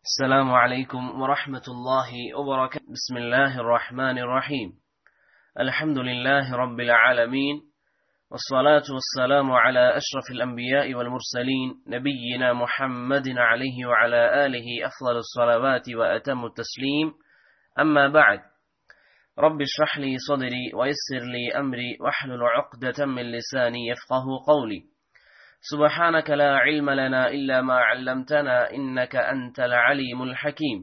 السلام عليكم ورحمة الله وبركاته بسم الله الرحمن الرحيم الحمد لله رب العالمين والصلاة والسلام على أشرف الأنبياء والمرسلين نبينا محمد عليه وعلى آله أفضل الصلوات وأتم التسليم أما بعد رب اشرح لي صدري ويسر لي أمري واحلل عقدة من لساني يفقه قولي سبحانك لا علم لنا إلا ما علمتنا إنك أنت العليم الحكيم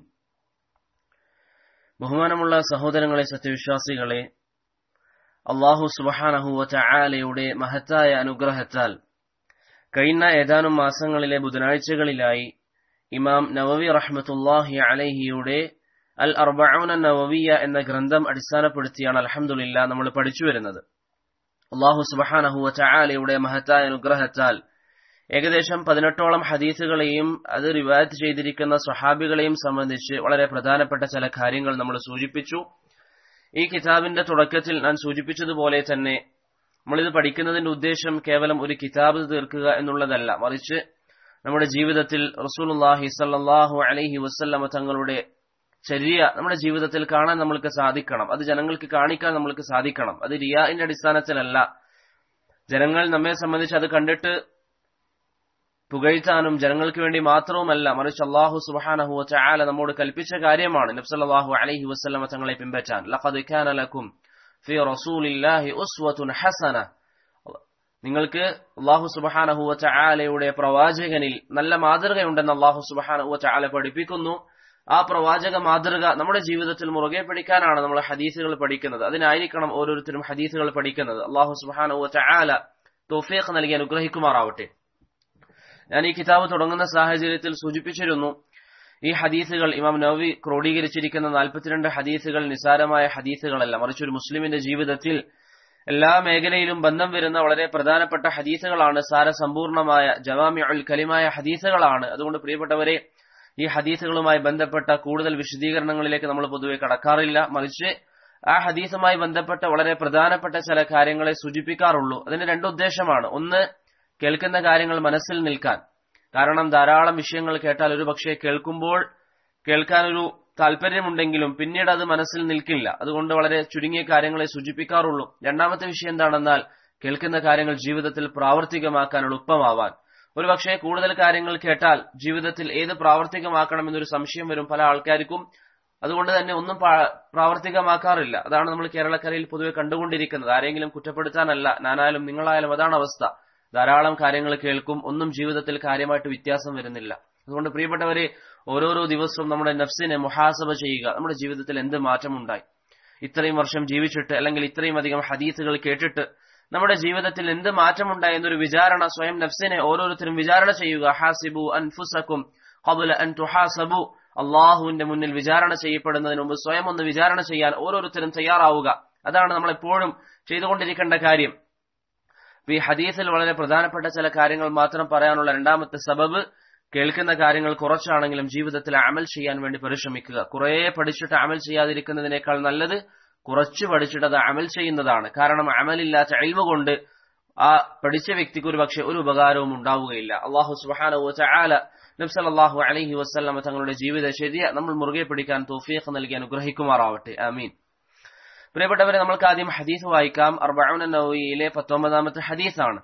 ബഹുമാനമുള്ള സഹോദരങ്ങളെ സത്യവിശ്വാസികളെ അള്ളാഹു സുബഹാനഹുവ ചായാലയുടെ മഹത്തായ അനുഗ്രഹത്താൽ കഴിഞ്ഞ ഏതാനും മാസങ്ങളിലെ ബുധനാഴ്ചകളിലായി ഇമാം നവവി റഹ്മത്തുല്ലാഹി അലഹിയുടെ അൽ അർബൌന നവവിയ എന്ന ഗ്രന്ഥം അടിസ്ഥാനപ്പെടുത്തിയാണ് അലഹമുല്ല നമ്മൾ പഠിച്ചു വരുന്നത് അള്ളാഹു സുബഹാനഹുവ ചായാലയുടെ മഹത്തായ അനുഗ്രഹത്താൽ ഏകദേശം പതിനെട്ടോളം ഹദീസുകളെയും അത് റിവായത്ത് ചെയ്തിരിക്കുന്ന സ്വഹാബികളെയും സംബന്ധിച്ച് വളരെ പ്രധാനപ്പെട്ട ചില കാര്യങ്ങൾ നമ്മൾ സൂചിപ്പിച്ചു ഈ കിതാബിന്റെ തുടക്കത്തിൽ ഞാൻ സൂചിപ്പിച്ചതുപോലെ തന്നെ നമ്മളിത് പഠിക്കുന്നതിന്റെ ഉദ്ദേശം കേവലം ഒരു കിതാബ് തീർക്കുക എന്നുള്ളതല്ല മറിച്ച് നമ്മുടെ ജീവിതത്തിൽ റസൂലുല്ലാഹി സല്ലാഹു അലൈഹി വസ്ല്ലമ തങ്ങളുടെ ചര്യ നമ്മുടെ ജീവിതത്തിൽ കാണാൻ നമ്മൾക്ക് സാധിക്കണം അത് ജനങ്ങൾക്ക് കാണിക്കാൻ നമ്മൾക്ക് സാധിക്കണം അത് റിയാന്റെ അടിസ്ഥാനത്തിലല്ല ജനങ്ങൾ നമ്മെ സംബന്ധിച്ച് അത് കണ്ടിട്ട് പുകഴ്ത്താനും ജനങ്ങൾക്ക് വേണ്ടി മാത്രവുമല്ല മറിച്ച് അള്ളാഹു സുബാനഹു ചായാല നമ്മോട് കൽപ്പിച്ച കാര്യമാണ് നബ്സല്ലാഹു അലൈഹി വസ്ലമ തങ്ങളെ പിൻപറ്റാൻ ലഖദ് കാന ലക്കും ഫി റസൂലില്ലാഹി ഉസ്വത്തുൻ ഹസന നിങ്ങൾക്ക് അള്ളാഹു സുബഹാനഹു ചായാലയുടെ പ്രവാചകനിൽ നല്ല മാതൃകയുണ്ടെന്ന് അള്ളാഹു സുബഹാനഹു ചായാല പഠിപ്പിക്കുന്നു ആ പ്രവാചക മാതൃക നമ്മുടെ ജീവിതത്തിൽ മുറുകെ പിടിക്കാനാണ് നമ്മൾ ഹദീസുകൾ പഠിക്കുന്നത് അതിനായിരിക്കണം ഓരോരുത്തരും ഹദീസുകൾ പഠിക്കുന്നത് അള്ളാഹു സുബഹാനഹു ചായാല തോഫീഖ് നൽകി അനുഗ്രഹിക്കുമാറാവട്ടെ ഞാൻ ഈ കിതാബ് തുടങ്ങുന്ന സാഹചര്യത്തിൽ സൂചിപ്പിച്ചിരുന്നു ഈ ഹദീസുകൾ ഇമാം നവവി ക്രോഡീകരിച്ചിരിക്കുന്ന നാൽപ്പത്തിരണ്ട് ഹദീസുകൾ നിസാരമായ ഹദീസുകളല്ല മറിച്ച് ഒരു മുസ്ലിമിന്റെ ജീവിതത്തിൽ എല്ലാ മേഖലയിലും ബന്ധം വരുന്ന വളരെ പ്രധാനപ്പെട്ട ഹദീസുകളാണ് സാരസമ്പൂർണമായ ജവാമി ഉൽ കലിമായ ഹദീസുകളാണ് അതുകൊണ്ട് പ്രിയപ്പെട്ടവരെ ഈ ഹദീസുകളുമായി ബന്ധപ്പെട്ട കൂടുതൽ വിശദീകരണങ്ങളിലേക്ക് നമ്മൾ പൊതുവെ കടക്കാറില്ല മറിച്ച് ആ ഹദീസുമായി ബന്ധപ്പെട്ട വളരെ പ്രധാനപ്പെട്ട ചില കാര്യങ്ങളെ സൂചിപ്പിക്കാറുള്ളൂ അതിന് രണ്ട് ഉദ്ദേശമാണ് ഒന്ന് കേൾക്കുന്ന കാര്യങ്ങൾ മനസ്സിൽ നിൽക്കാൻ കാരണം ധാരാളം വിഷയങ്ങൾ കേട്ടാൽ ഒരു പക്ഷേ കേൾക്കുമ്പോൾ കേൾക്കാനൊരു താല്പര്യമുണ്ടെങ്കിലും പിന്നീട് അത് മനസ്സിൽ നിൽക്കില്ല അതുകൊണ്ട് വളരെ ചുരുങ്ങിയ കാര്യങ്ങളെ സൂചിപ്പിക്കാറുള്ളൂ രണ്ടാമത്തെ വിഷയം എന്താണെന്നാൽ കേൾക്കുന്ന കാര്യങ്ങൾ ജീവിതത്തിൽ പ്രാവർത്തികമാക്കാൻ എളുപ്പമാവാൻ ഒരുപക്ഷെ കൂടുതൽ കാര്യങ്ങൾ കേട്ടാൽ ജീവിതത്തിൽ ഏത് പ്രാവർത്തികമാക്കണം എന്നൊരു സംശയം വരും പല ആൾക്കാർക്കും അതുകൊണ്ട് തന്നെ ഒന്നും പ്രാവർത്തികമാക്കാറില്ല അതാണ് നമ്മൾ കേരളക്കരയിൽ പൊതുവെ കണ്ടുകൊണ്ടിരിക്കുന്നത് ആരെങ്കിലും കുറ്റപ്പെടുത്താനല്ല ഞാനായാലും നിങ്ങളായാലും അതാണ് അവസ്ഥ ധാരാളം കാര്യങ്ങൾ കേൾക്കും ഒന്നും ജീവിതത്തിൽ കാര്യമായിട്ട് വ്യത്യാസം വരുന്നില്ല അതുകൊണ്ട് പ്രിയപ്പെട്ടവരെ ഓരോരോ ദിവസവും നമ്മുടെ നഫ്സിനെ മുഹാസബ ചെയ്യുക നമ്മുടെ ജീവിതത്തിൽ എന്ത് മാറ്റമുണ്ടായി ഇത്രയും വർഷം ജീവിച്ചിട്ട് അല്ലെങ്കിൽ ഇത്രയും അധികം ഹദീസുകൾ കേട്ടിട്ട് നമ്മുടെ ജീവിതത്തിൽ എന്ത് മാറ്റമുണ്ടായി എന്നൊരു വിചാരണ സ്വയം നഫ്സിനെ ഓരോരുത്തരും വിചാരണ ചെയ്യുക ഹാസിബു അൻഫുസക്കും ഖബുല അൻ തുഹാസബു അള്ളാഹുവിന്റെ മുന്നിൽ വിചാരണ ചെയ്യപ്പെടുന്നതിന് മുമ്പ് സ്വയം ഒന്ന് വിചാരണ ചെയ്യാൻ ഓരോരുത്തരും തയ്യാറാവുക അതാണ് നമ്മൾ എപ്പോഴും ചെയ്തുകൊണ്ടിരിക്കേണ്ട കാര്യം ഈ ഹദീസിൽ വളരെ പ്രധാനപ്പെട്ട ചില കാര്യങ്ങൾ മാത്രം പറയാനുള്ള രണ്ടാമത്തെ സബബ് കേൾക്കുന്ന കാര്യങ്ങൾ കുറച്ചാണെങ്കിലും ജീവിതത്തിൽ അമൽ ചെയ്യാൻ വേണ്ടി പരിശ്രമിക്കുക കുറെ പഠിച്ചിട്ട് അമൽ ചെയ്യാതിരിക്കുന്നതിനേക്കാൾ നല്ലത് കുറച്ച് പഠിച്ചിട്ട് അത് അമൽ ചെയ്യുന്നതാണ് കാരണം അമലില്ലാത്ത അഴിവ് കൊണ്ട് ആ പഠിച്ച വ്യക്തിക്ക് ഒരു പക്ഷെ ഒരു ഉപകാരവും ഉണ്ടാവുകയില്ല അള്ളാഹു സുബാനോ ചാല നബ്സലാഹു അലഹി വസ്ലമ തങ്ങളുടെ ജീവിതചര്യ നമ്മൾ മുറുകെ പിടിക്കാൻ തോഫീഖ് നൽകി അനുഗ്രഹിക്കുമാറാവട്ടെ ആമീൻ പ്രിയപ്പെട്ടവരെ നമ്മൾക്ക് ആദ്യം ഹദീസ് വായിക്കാം അർബഅുന നവവിയിലെ പത്തൊമ്പതാമത്തെ ഹദീസാണ്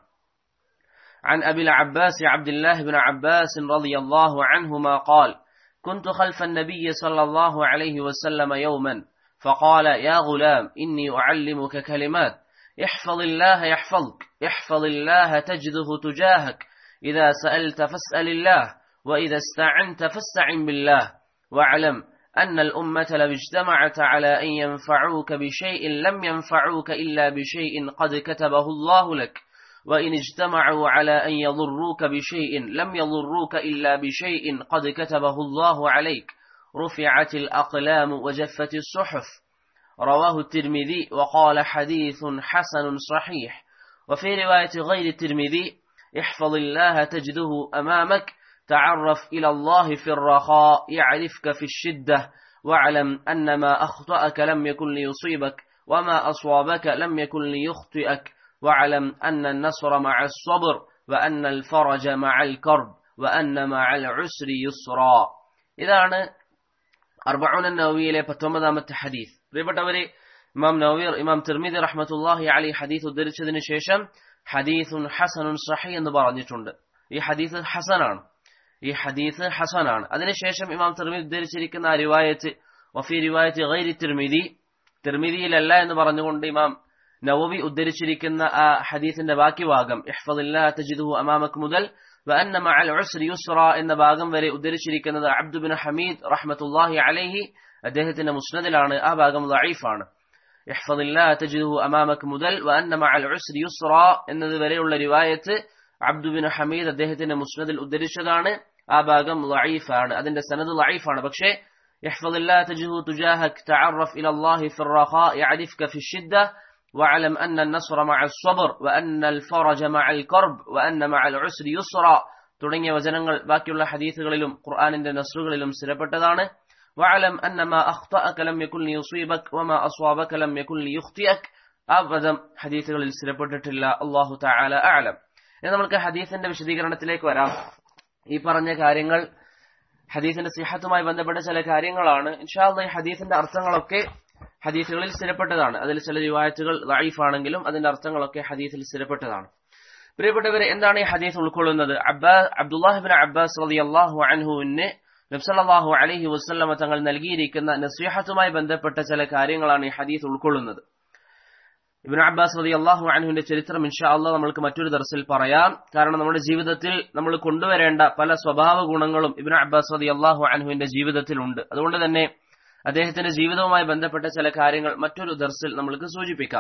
عن أبي العباس عبد الله بن عباس رضي الله عنهما قال كنت خلف النبي صلى الله عليه وسلم يوما فقال يا غلام إني أعلمك كلمات احفظ الله يحفظك احفظ الله تجده تجاهك إذا سألت فاسأل الله وإذا استعنت فاستعن بالله واعلم أن الأمة لو اجتمعت على أن ينفعوك بشيء لم ينفعوك إلا بشيء قد كتبه الله لك وإن اجتمعوا على أن يضروك بشيء لم يضروك إلا بشيء قد كتبه الله عليك رفعت الأقلام وجفت الصحف رواه الترمذي وقال حديث حسن صحيح وفي رواية غير الترمذي احفظ الله تجده أمامك تعرف إلى الله في الرخاء يعرفك في الشدة واعلم أن ما أخطأك لم يكن ليصيبك وما أصابك لم يكن ليخطئك واعلم أن النصر مع الصبر وأن الفرج مع الكرب وأن مع العسر يسرا ഇതാണ് അർബഉന നവവിയിലെ പത്തൊമ്പതാമത്തെ ഹദീസ് പ്രിയപ്പെട്ടവരെ ഇമാം നവീർ ഇമാം തിർമിദി റഹ്മത്തുല്ലാഹി അലി ഹദീസ് ഉദ്ധരിച്ചതിന് ശേഷം ഹദീസുൻ ഹസനുൻ സഹി എന്ന് പറഞ്ഞിട്ടുണ്ട് ഈ ഹദീസ് ഹസനാണ് ഈ ഹദീസ് ഹസനാണ് അതിനുശേഷം ഇമാം തിർമിദി ഉദ്ധരിച്ചിരിക്കുന്ന ആ റിവായത്ത് വഫി റിവായത്ത് ഗൈരി തിർമിദി തിർമിദിയിലല്ല എന്ന് പറഞ്ഞുകൊണ്ട് ഇമാം നവവി ഉദ്ധരിച്ചിരിക്കുന്ന ആ ഹദീസിന്റെ ബാക്കി ഭാഗം ഇഹ്ഫദില്ലാ തജിദുഹു അമാമക് മുതൽ وأن مع العسر يسرا എന്ന ഭാഗം വരെ ഉദ്ധരിച്ചിരിക്കുന്നത് അബ്ദുബിൻ ഹമീദ് റഹ്മത്തുല്ലാഹി അലൈഹി അദ്ദേഹത്തിന്റെ മുസ്നദിലാണ് ആ ഭാഗം ലൈഫാണ് ഇഹ്ഫദില്ലാ തജിദുഹു അമാമക് മുതൽ وأن مع العسر يسرا എന്നത് വരെയുള്ള റിവായത്ത് അബ്ദുബിൻ ഹമീദ് അദ്ദേഹത്തിന്റെ മുസ്നദിൽ ഉദ്ധരിച്ചതാണ് ആ ഭാഗം ലൈഫാണ് അതിന്റെ സനദ് ലൈഫാണ് പക്ഷേ احفظ الله تجده تجاهك تعرف إلى الله في الرخاء يعرفك في الشدة واعلم أن النصر مع الصبر وأن الفرج مع الكرب وأن مع العسر يسرا തുടങ്ങിയ വചനങ്ങൾ ബാക്കിയുള്ള ഹദീസുകളിലും ഖുർആാനിന്റെ നസ്റുകളിലും സ്ഥിരപ്പെട്ടതാണ് وعلم أن ما أخطأك لم يكن ليصيبك وما أصابك لم يكن ليخطئك ആ പദം ഹദീസുകളിൽ സ്ഥിരപ്പെട്ടിട്ടില്ല അള്ളാഹു തആല അഅലം ഇനി നമുക്ക് ഹദീസിന്റെ വിശദീകരണത്തിലേക്ക് വരാം ഈ പറഞ്ഞ കാര്യങ്ങൾ ഹദീസിന്റെ സിഹത്തുമായി ബന്ധപ്പെട്ട ചില കാര്യങ്ങളാണ് ഇൻഷാല്ല ഈ ഹദീസിന്റെ അർത്ഥങ്ങളൊക്കെ ഹദീസുകളിൽ സ്ഥിരപ്പെട്ടതാണ് അതിൽ ചില റിവായത്തുകൾ ലൈഫാണെങ്കിലും അതിന്റെ അർത്ഥങ്ങളൊക്കെ ഹദീസിൽ സ്ഥിരപ്പെട്ടതാണ് പ്രിയപ്പെട്ടവരെ എന്താണ് ഈ ഹദീസ് ഉൾക്കൊള്ളുന്നത് അബ്ബാസ് അബ്ദുല്ലാഹിബിൻ അബ്ബാസ് റളിയല്ലാഹു അൻഹുവിന് നബ്സല്ലാഹു അലൈഹി വസ്ലമ തങ്ങൾ നൽകിയിരിക്കുന്ന നസ്വിഹത്തുമായി ബന്ധപ്പെട്ട ചില കാര്യങ്ങളാണ് ഈ ഹദീസ് ഉൾക്കൊള്ളുന്നത് ഇബിൻ അബ്ബാസ് റതി അള്ളാഹു അനഹുവിന്റെ ചരിത്രം ഇൻഷാ അള്ളാഹ് നമ്മൾക്ക് മറ്റൊരു ദർസിൽ പറയാം കാരണം നമ്മുടെ ജീവിതത്തിൽ നമ്മൾ കൊണ്ടുവരേണ്ട പല സ്വഭാവ ഗുണങ്ങളും ഇബിൻ അബ്ബാസ് റതി അള്ളാഹു അനഹുവിന്റെ ജീവിതത്തിൽ ഉണ്ട് അതുകൊണ്ട് തന്നെ അദ്ദേഹത്തിന്റെ ജീവിതവുമായി ബന്ധപ്പെട്ട ചില കാര്യങ്ങൾ മറ്റൊരു ദർസിൽ നമ്മൾക്ക് സൂചിപ്പിക്കാം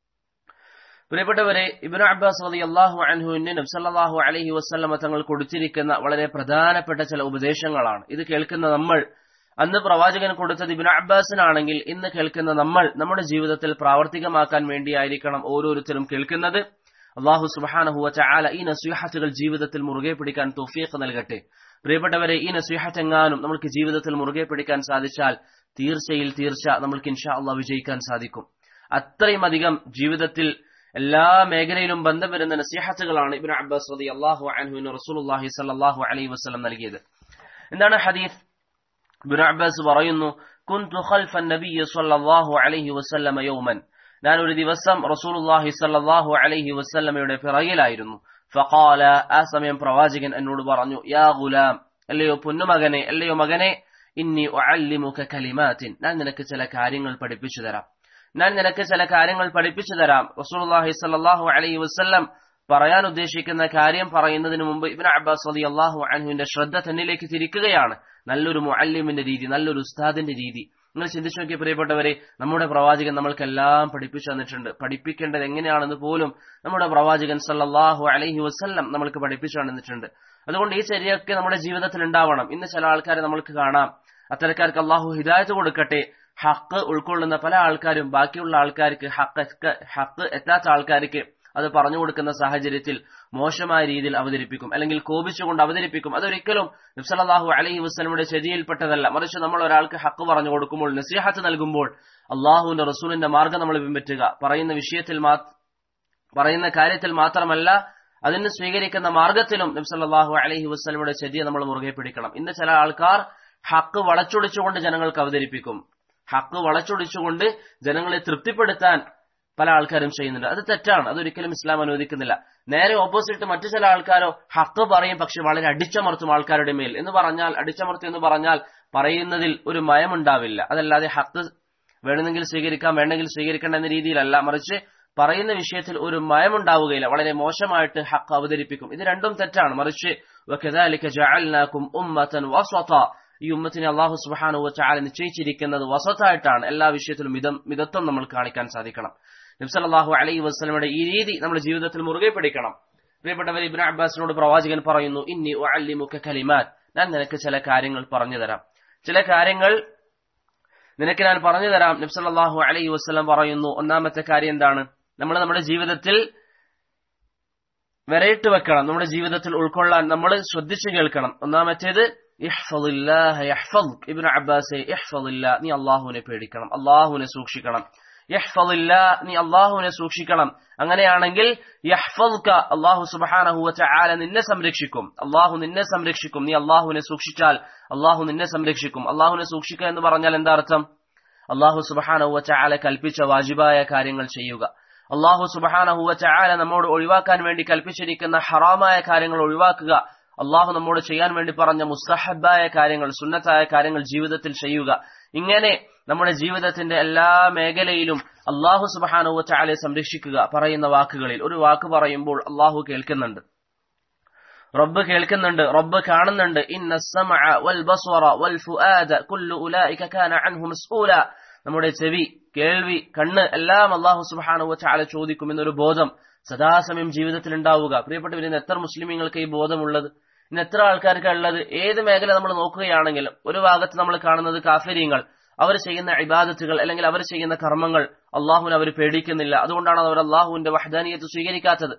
പ്രിയപ്പെട്ടവരെ ഇബിൻ അബ്ബാസ് റതി അള്ളാഹു അൻഹുവിന് നബ്സല്ലാഹു അലഹി വസ്ലമ തങ്ങൾ കൊടുത്തിരിക്കുന്ന വളരെ പ്രധാനപ്പെട്ട ചില ഉപദേശങ്ങളാണ് ഇത് കേൾക്കുന്ന നമ്മൾ അന്ന് പ്രവാചകൻ കൊടുത്തത് ഇബിൻ അബ്ബാസിനാണെങ്കിൽ ഇന്ന് കേൾക്കുന്ന നമ്മൾ നമ്മുടെ ജീവിതത്തിൽ പ്രാവർത്തികമാക്കാൻ വേണ്ടിയായിരിക്കണം ഓരോരുത്തരും കേൾക്കുന്നത് അള്ളാഹു സുബാനഹുവ ചാല ഈ നസ്വിഹത്തുകൾ ജീവിതത്തിൽ മുറുകെ പിടിക്കാൻ തോഫീഖ് നൽകട്ടെ പ്രിയപ്പെട്ടവരെ ഈ നസ്വിഹത്ത് എങ്ങാനും നമുക്ക് ജീവിതത്തിൽ മുറുകെ പിടിക്കാൻ സാധിച്ചാൽ തീർച്ചയിൽ തീർച്ച നമ്മൾക്ക് ഇൻഷാ അള്ളാഹ് വിജയിക്കാൻ സാധിക്കും അത്രയും അധികം ജീവിതത്തിൽ എല്ലാ മേഖലയിലും ബന്ധം വരുന്ന നസീഹത്തുകളാണ് ഇബിൻ അബ്ബാസ് റതി അള്ളാഹു അൻഹുവിന് റസൂലുള്ളാഹി സല്ലല്ലാഹു അലൈഹി വസല്ലം നൽകിയത് എന്താണ് ഹദീസ് ഇബിൻ അബ്ബാസ് പറയുന്നു കുന്തു ഖൽഫ നബിയ്യ സല്ലല്ലാഹു അലൈഹി വസല്ലമ യൗമൻ ഞാൻ ഒരു ദിവസം റസൂലുള്ളാഹി സല്ലല്ലാഹു അലൈഹി വസല്ലമയുടെ പിറകിലായിരുന്നു ഫഖാല ആ സമയം പ്രവാചകൻ എന്നോട് പറഞ്ഞു യാ ഗുലാം അല്ലയോ പൊന്നുമകനെ അല്ലയോ മകനെ ഇന്നി ഉഅല്ലിമുക കലിമാത്തിൻ ഞാൻ നിനക്ക് ചില കാര്യങ്ങൾ പഠിപ്പിച്ചു തരാം ഞാൻ നിനക്ക് ചില കാര്യങ്ങൾ പഠിപ്പിച്ചു തരാം റസൂലുള്ളാഹി സ്വല്ലല്ലാഹു അലൈഹി വസല്ലം പറയാൻ ഉദ്ദേശിക്കുന്ന കാര്യം പറയുന്നതിന് മുമ്പ് ഇബ്നു അബ്ബാസ് റളിയല്ലാഹു അൻഹുവിന്റെ ശ്രദ്ധ തന്നിലേക്ക് തിരിക്കുകയാണ് നല്ലൊരു മുഅല്ലിമിന്റെ രീതി നല്ലൊരു ഉസ്താദിന്റെ രീതി നിങ്ങൾ ചിന്തിച്ചു നോക്കിയ പ്രിയപ്പെട്ടവരെ നമ്മുടെ പ്രവാചകൻ നമ്മൾക്കെല്ലാം പഠിപ്പിച്ചു തന്നിട്ടുണ്ട് പഠിപ്പിക്കേണ്ടത് എങ്ങനെയാണെന്ന് പോലും നമ്മുടെ പ്രവാചകൻ സല്ലല്ലാഹു അലൈഹി വസല്ലം നമ്മൾക്ക് പഠിപ്പിച്ചു തന്നിട്ടുണ്ട് അതുകൊണ്ട് ഈ ചര്യയൊക്കെ നമ്മുടെ ജീവിതത്തിൽ ഉണ്ടാവണം ഇന്ന് ചില ആൾക്കാരെ നമ്മൾക്ക് കാണാം അത്തരക്കാർക്ക് അള്ളാഹു ഹിദായത്ത് കൊടുക്കട്ടെ ഹക്ക് ഉൾക്കൊള്ളുന്ന പല ആൾക്കാരും ബാക്കിയുള്ള ആൾക്കാർക്ക് ഹക്ക് ഹക്ക് എത്താത്ത ആൾക്കാർക്ക് അത് പറഞ്ഞു കൊടുക്കുന്ന സാഹചര്യത്തിൽ മോശമായ രീതിയിൽ അവതരിപ്പിക്കും അല്ലെങ്കിൽ കോപിച്ചുകൊണ്ട് അവതരിപ്പിക്കും അതൊരിക്കലും നബ്സലാഹു അലഹി വസ്ലമിയുടെ ശരിയിൽപ്പെട്ടതല്ല മറിച്ച് നമ്മൾ ഒരാൾക്ക് ഹക്ക് പറഞ്ഞു കൊടുക്കുമ്പോൾ നസീഹത്ത് നൽകുമ്പോൾ അള്ളാഹുവിന്റെ റസൂലിന്റെ മാർഗം നമ്മൾ പിൻപറ്റുക പറയുന്ന വിഷയത്തിൽ പറയുന്ന കാര്യത്തിൽ മാത്രമല്ല അതിന് സ്വീകരിക്കുന്ന മാർഗത്തിലും നബ്സല്ലാഹു അലഹി വസ്ലമിയുടെ ശരിയെ നമ്മൾ മുറുകെ പിടിക്കണം ഇന്ന് ചില ആൾക്കാർ ഹക്ക് വളച്ചൊടിച്ചുകൊണ്ട് ജനങ്ങൾക്ക് അവതരിപ്പിക്കും ഹക്ക് വളച്ചൊടിച്ചുകൊണ്ട് ജനങ്ങളെ തൃപ്തിപ്പെടുത്താൻ പല ആൾക്കാരും ചെയ്യുന്നുണ്ട് അത് തെറ്റാണ് അതൊരിക്കലും ഇസ്ലാം അനുവദിക്കുന്നില്ല നേരെ ഓപ്പോസിറ്റ് മറ്റു ചില ആൾക്കാരോ ഹക്ക് പറയും പക്ഷെ വളരെ അടിച്ചമർത്തും ആൾക്കാരുടെ മേൽ എന്ന് പറഞ്ഞാൽ അടിച്ചമർത്തും എന്ന് പറഞ്ഞാൽ പറയുന്നതിൽ ഒരു മയമുണ്ടാവില്ല അതല്ലാതെ ഹക്ക് വേണമെങ്കിൽ സ്വീകരിക്കാം വേണമെങ്കിൽ സ്വീകരിക്കേണ്ട എന്ന രീതിയിലല്ല മറിച്ച് പറയുന്ന വിഷയത്തിൽ ഒരു മയമുണ്ടാവുകയില്ല വളരെ മോശമായിട്ട് ഹക്ക് അവതരിപ്പിക്കും ഇത് രണ്ടും തെറ്റാണ് മറിച്ച് ഈ ഉമ്മത്തിനെ അള്ളാഹു സുബാനു ചാല നിശ്ചയിച്ചിരിക്കുന്നത് വസത്തായിട്ടാണ് എല്ലാ വിഷയത്തിലും മിതം മിതത്വം നമ്മൾ കാണിക്കാൻ സാധിക്കണം നബ്സല്ലാഹു അലൈഹി വസ്ലമയുടെ ഈ രീതി നമ്മുടെ ജീവിതത്തിൽ മുറുകെ പിടിക്കണം പ്രിയപ്പെട്ടവർ ഇബിൻ അബ്ബാസിനോട് പ്രവാചകൻ പറയുന്നു ഇന്നി അല്ലിമുഖ കലിമാൻ ഞാൻ നിനക്ക് ചില കാര്യങ്ങൾ പറഞ്ഞു തരാം ചില കാര്യങ്ങൾ നിനക്ക് ഞാൻ പറഞ്ഞു തരാം നബ്സല്ലാഹു അലൈഹി വസ്ലം പറയുന്നു ഒന്നാമത്തെ കാര്യം എന്താണ് നമ്മൾ നമ്മുടെ ജീവിതത്തിൽ വരയിട്ട് വെക്കണം നമ്മുടെ ജീവിതത്തിൽ ഉൾക്കൊള്ളാൻ നമ്മൾ ശ്രദ്ധിച്ചു കേൾക്കണം ഒന്നാമത്തേത് ഇബ്നു അബ്ബാസെ നീ അള്ളാഹുവിനെ പേടിക്കണം അള്ളാഹുവിനെ സൂക്ഷിക്കണം യഹ്ഫദില്ല നീ അള്ളാഹുവിനെ സൂക്ഷിക്കണം അങ്ങനെയാണെങ്കിൽ യഹ്ഫദ്ക അള്ളാഹു സുബാനഹുവ ചാല നിന്നെ സംരക്ഷിക്കും അള്ളാഹു നിന്നെ സംരക്ഷിക്കും നീ അള്ളാഹുവിനെ സൂക്ഷിച്ചാൽ അള്ളാഹു നിന്നെ സംരക്ഷിക്കും അള്ളാഹുവിനെ സൂക്ഷിക്കുക എന്ന് പറഞ്ഞാൽ എന്താ അർത്ഥം അള്ളാഹു സുബാനഹുവ ചാല കൽപ്പിച്ച വാജിബായ കാര്യങ്ങൾ ചെയ്യുക അള്ളാഹു സുബാനഹുവ ചാല നമ്മോട് ഒഴിവാക്കാൻ വേണ്ടി കൽപ്പിച്ചിരിക്കുന്ന ഹറാമായ കാര്യങ്ങൾ ഒഴിവാക്കുക അള്ളാഹു നമ്മോട് ചെയ്യാൻ വേണ്ടി പറഞ്ഞ മുസ്തഹബായ കാര്യങ്ങൾ സുന്നത്തായ കാര്യങ്ങൾ ജീവിതത്തിൽ ചെയ്യുക ഇങ്ങനെ നമ്മുടെ ജീവിതത്തിന്റെ എല്ലാ മേഖലയിലും അള്ളാഹു സുബാനുവ ചാലെ സംരക്ഷിക്കുക പറയുന്ന വാക്കുകളിൽ ഒരു വാക്ക് പറയുമ്പോൾ അള്ളാഹു കേൾക്കുന്നുണ്ട് റബ്ബ് കേൾക്കുന്നുണ്ട് റബ്ബ് കാണുന്നുണ്ട് ഇന്ന സമഅ വൽ ബസ്വറ വൽ ഫുആദ കുല്ലു ഉലൈക കാന അൻഹു മസ്ഊല നമ്മുടെ ചെവി കേൾവി കണ്ണ് എല്ലാം അള്ളാഹു സുബാനുവ ചാല ചോദിക്കും എന്നൊരു ബോധം സദാസമയം ജീവിതത്തിൽ ഉണ്ടാവുക പ്രിയപ്പെട്ടവർ ഇന്ന് എത്ര മുസ്ലിമീങ്ങൾക്ക് ഈ ബോധമുള്ളത് ഇന്ന് എത്ര ആൾക്കാർക്ക് ഉള്ളത് ഏത് മേഖല നമ്മൾ നോക്കുകയാണെങ്കിലും ഒരു ഭാഗത്ത് നമ്മൾ കാണുന്നത് കാഫര്യങ്ങൾ അവർ ചെയ്യുന്ന ഇബാദത്തുകൾ അല്ലെങ്കിൽ അവർ ചെയ്യുന്ന കർമ്മങ്ങൾ അള്ളാഹുവിനെ അവർ പേടിക്കുന്നില്ല അതുകൊണ്ടാണ് അവർ അള്ളാഹുവിന്റെ വഹദാനിയത്ത് സ്വീകരിക്കാത്തത്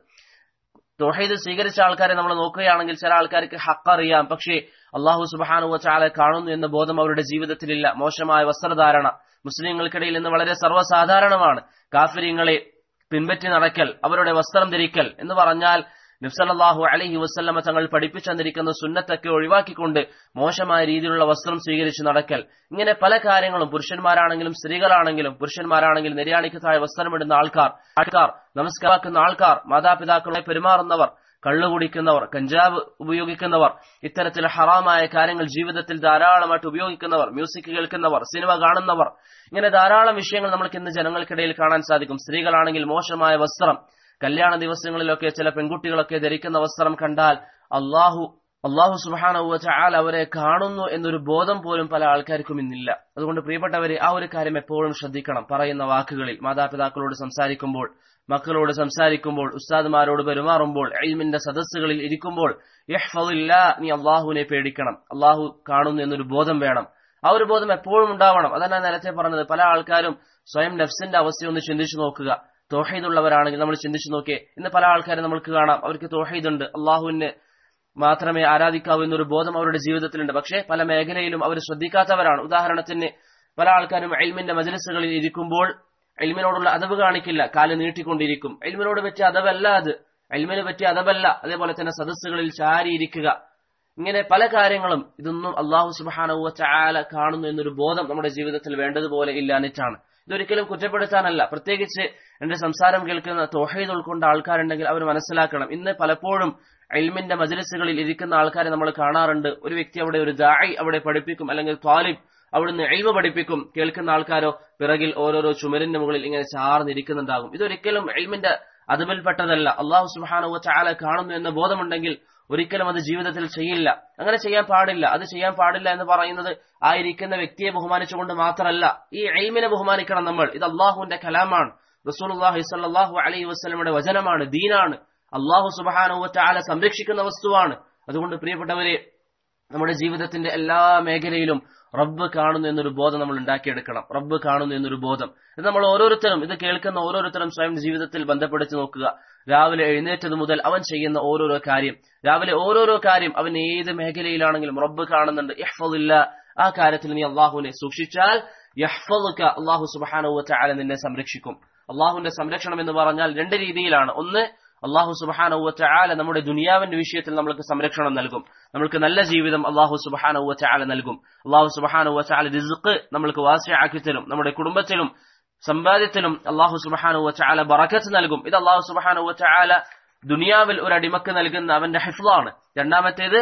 തൊഹീദ് സ്വീകരിച്ച ആൾക്കാരെ നമ്മൾ നോക്കുകയാണെങ്കിൽ ചില ആൾക്കാർക്ക് ഹക്ക് അറിയാം പക്ഷേ അള്ളാഹു സുബാനുവ ചാല കാണുന്നു എന്ന ബോധം അവരുടെ ജീവിതത്തിലില്ല മോശമായ വസ്ത്രധാരണ മുസ്ലിങ്ങൾക്കിടയിൽ ഇന്ന് വളരെ സർവ്വസാധാരണമാണ് കാഫര്യങ്ങളെ പിൻപറ്റി നടക്കൽ അവരുടെ വസ്ത്രം ധരിക്കൽ എന്ന് പറഞ്ഞാൽ നബ്സല്ലാഹു അലഹി വസ്ല്ലമ തങ്ങൾ പഠിപ്പിച്ചു തന്നിരിക്കുന്ന സുന്നത്തൊക്കെ ഒഴിവാക്കിക്കൊണ്ട് മോശമായ രീതിയിലുള്ള വസ്ത്രം സ്വീകരിച്ച് നടക്കൽ ഇങ്ങനെ പല കാര്യങ്ങളും പുരുഷന്മാരാണെങ്കിലും സ്ത്രീകളാണെങ്കിലും പുരുഷന്മാരാണെങ്കിലും നിര്യാണിക്കത്തായ വസ്ത്രമിടുന്ന ആൾക്കാർ ആൾക്കാർ നമസ്കാരാക്കുന്ന ആൾക്കാർ മാതാപിതാക്കളെ പെരുമാറുന്നവർ കള്ളു കുടിക്കുന്നവർ കഞ്ചാവ് ഉപയോഗിക്കുന്നവർ ഇത്തരത്തിൽ ഹറാമായ കാര്യങ്ങൾ ജീവിതത്തിൽ ധാരാളമായിട്ട് ഉപയോഗിക്കുന്നവർ മ്യൂസിക് കേൾക്കുന്നവർ സിനിമ കാണുന്നവർ ഇങ്ങനെ ധാരാളം വിഷയങ്ങൾ നമുക്ക് ഇന്ന് ജനങ്ങൾക്കിടയിൽ കാണാൻ സാധിക്കും സ്ത്രീകളാണെങ്കിൽ മോശമായ വസ്ത്രം കല്യാണ ദിവസങ്ങളിലൊക്കെ ചില പെൺകുട്ടികളൊക്കെ ധരിക്കുന്ന വസ്ത്രം കണ്ടാൽ അള്ളാഹു അള്ളാഹു സുബാനവ ചാൽ അവരെ കാണുന്നു എന്നൊരു ബോധം പോലും പല ആൾക്കാർക്കും ഇന്നില്ല അതുകൊണ്ട് പ്രിയപ്പെട്ടവരെ ആ ഒരു കാര്യം എപ്പോഴും ശ്രദ്ധിക്കണം പറയുന്ന വാക്കുകളിൽ മാതാപിതാക്കളോട് സംസാരിക്കുമ്പോൾ മക്കളോട് സംസാരിക്കുമ്പോൾ ഉസ്താദ്മാരോട് പെരുമാറുമ്പോൾ എൽമിന്റെ സദസ്സുകളിൽ ഇരിക്കുമ്പോൾ യഹ്ഫദില്ല നീ അള്ളാഹുവിനെ പേടിക്കണം അള്ളാഹു കാണുന്നു എന്നൊരു ബോധം വേണം ആ ഒരു ബോധം എപ്പോഴും ഉണ്ടാവണം അതാണ് ഞാൻ നേരത്തെ പറഞ്ഞത് പല ആൾക്കാരും സ്വയം നഫ്സിന്റെ അവസ്ഥ ഒന്ന് ചിന്തിച്ചു നോക്കുക തോഹീദുള്ളവരാണെങ്കിൽ നമ്മൾ ചിന്തിച്ചു നോക്കിയേ ഇന്ന് പല ആൾക്കാരും നമുക്ക് കാണാം അവർക്ക് തോഹീദുണ്ട് അള്ളാഹുവിന് മാത്രമേ ആരാധിക്കാവൂ എന്നൊരു ബോധം അവരുടെ ജീവിതത്തിലുണ്ട് പക്ഷേ പല മേഖലയിലും അവർ ശ്രദ്ധിക്കാത്തവരാണ് ഉദാഹരണത്തിന് പല ആൾക്കാരും എൽമിന്റെ മജലിസുകളിൽ ഇരിക്കുമ്പോൾ എൽമിനോടുള്ള അതവ് കാണിക്കില്ല കാല് നീട്ടിക്കൊണ്ടിരിക്കും എൽമിനോട് പറ്റിയ അതവല്ല അത് എൽമിന് പറ്റിയ അതവല്ല അതേപോലെ തന്നെ സദസ്സുകളിൽ ചാരിയിരിക്കുക ഇങ്ങനെ പല കാര്യങ്ങളും ഇതൊന്നും അള്ളാഹു സുബാനവ ചാല കാണുന്നു എന്നൊരു ബോധം നമ്മുടെ ജീവിതത്തിൽ വേണ്ടതുപോലെ ഇല്ലാഞ്ഞിട്ടാണ് ഇതൊരിക്കലും കുറ്റപ്പെടുത്താനല്ല പ്രത്യേകിച്ച് എന്റെ സംസാരം കേൾക്കുന്ന തോഹീദ് ഉൾക്കൊണ്ട ആൾക്കാരുണ്ടെങ്കിൽ അവർ മനസ്സിലാക്കണം ഇന്ന് പലപ്പോഴും എൽമിന്റെ മജലിസുകളിൽ ഇരിക്കുന്ന ആൾക്കാരെ നമ്മൾ കാണാറുണ്ട് ഒരു വ്യക്തി അവിടെ ഒരു ദായി അവിടെ പഠിപ്പിക്കും അല്ലെങ്കിൽ ത്വാലിബ് അവിടുന്ന് എൽമ പഠിപ്പിക്കും കേൾക്കുന്ന ആൾക്കാരോ പിറകിൽ ഓരോരോ ചുമരിന്റെ മുകളിൽ ഇങ്ങനെ ചാർന്നിരിക്കുന്നുണ്ടാകും ഇതൊരിക്കലും എൽമിന്റെ അതുബിൽപ്പെട്ടതല്ല അള്ളാഹു സുബാനുവ ചാല കാണുന്നു എന്ന ബോധമുണ്ടെങ്കിൽ ഒരിക്കലും അത് ജീവിതത്തിൽ ചെയ്യില്ല അങ്ങനെ ചെയ്യാൻ പാടില്ല അത് ചെയ്യാൻ പാടില്ല എന്ന് പറയുന്നത് ആ ഇരിക്കുന്ന വ്യക്തിയെ ബഹുമാനിച്ചുകൊണ്ട് മാത്രമല്ല ഈ എൽമിനെ ബഹുമാനിക്കണം നമ്മൾ ഇത് അള്ളാഹുവിന്റെ കലാമാണ് റസൂൽഹി സല്ലാഹു അലൈഹി വസ്ലമയുടെ വചനമാണ് ദീനാണ് അള്ളാഹു സുബാനുവറ്റ ആല സംരക്ഷിക്കുന്ന വസ്തുവാണ് അതുകൊണ്ട് പ്രിയപ്പെട്ടവരെ നമ്മുടെ ജീവിതത്തിന്റെ എല്ലാ മേഖലയിലും റബ്ബ് കാണുന്നു എന്നൊരു ബോധം നമ്മൾ ഉണ്ടാക്കിയെടുക്കണം റബ്ബ് കാണുന്നു എന്നൊരു ബോധം ഇത് നമ്മൾ ഓരോരുത്തരും ഇത് കേൾക്കുന്ന ഓരോരുത്തരും സ്വയം ജീവിതത്തിൽ ബന്ധപ്പെടുത്തി നോക്കുക രാവിലെ എഴുന്നേറ്റത് മുതൽ അവൻ ചെയ്യുന്ന ഓരോരോ കാര്യം രാവിലെ ഓരോരോ കാര്യം അവൻ ഏത് മേഖലയിലാണെങ്കിലും റബ്ബ് കാണുന്നുണ്ട് യഹ്ഫദില്ല ആ കാര്യത്തിൽ നീ അള്ളാഹുവിനെ സൂക്ഷിച്ചാൽ യഹ്ഫദുക അള്ളാഹു സുബാനുവ ചാല നിന്നെ സംരക്ഷിക്കും അള്ളാഹുവിന്റെ സംരക്ഷണം എന്ന് പറഞ്ഞാൽ രണ്ട് രീതിയിലാണ് ഒന്ന് അള്ളാഹു സുബാനവ ചാല നമ്മുടെ ദുനിയാവിന്റെ വിഷയത്തിൽ നമ്മൾക്ക് സംരക്ഷണം നൽകും നമ്മൾക്ക് നല്ല ജീവിതം അള്ളാഹു സുബാനവ ചാല നൽകും അള്ളാഹു സുബാനവ ചാല റിസുക്ക് നമ്മൾക്ക് വാസ്യയാക്കി തരും നമ്മുടെ കുടുംബത്തിലും സമ്പാദ്യത്തിലും അള്ളാഹു സുബാനുവ ചാല ബറക്കത്ത് നൽകും ഇത് അള്ളാഹു സുബാനുവ ചാല ദുനിയാവിൽ ഒരു അടിമക്ക് നൽകുന്ന അവന്റെ ഹിഫ്ലാണ് രണ്ടാമത്തേത്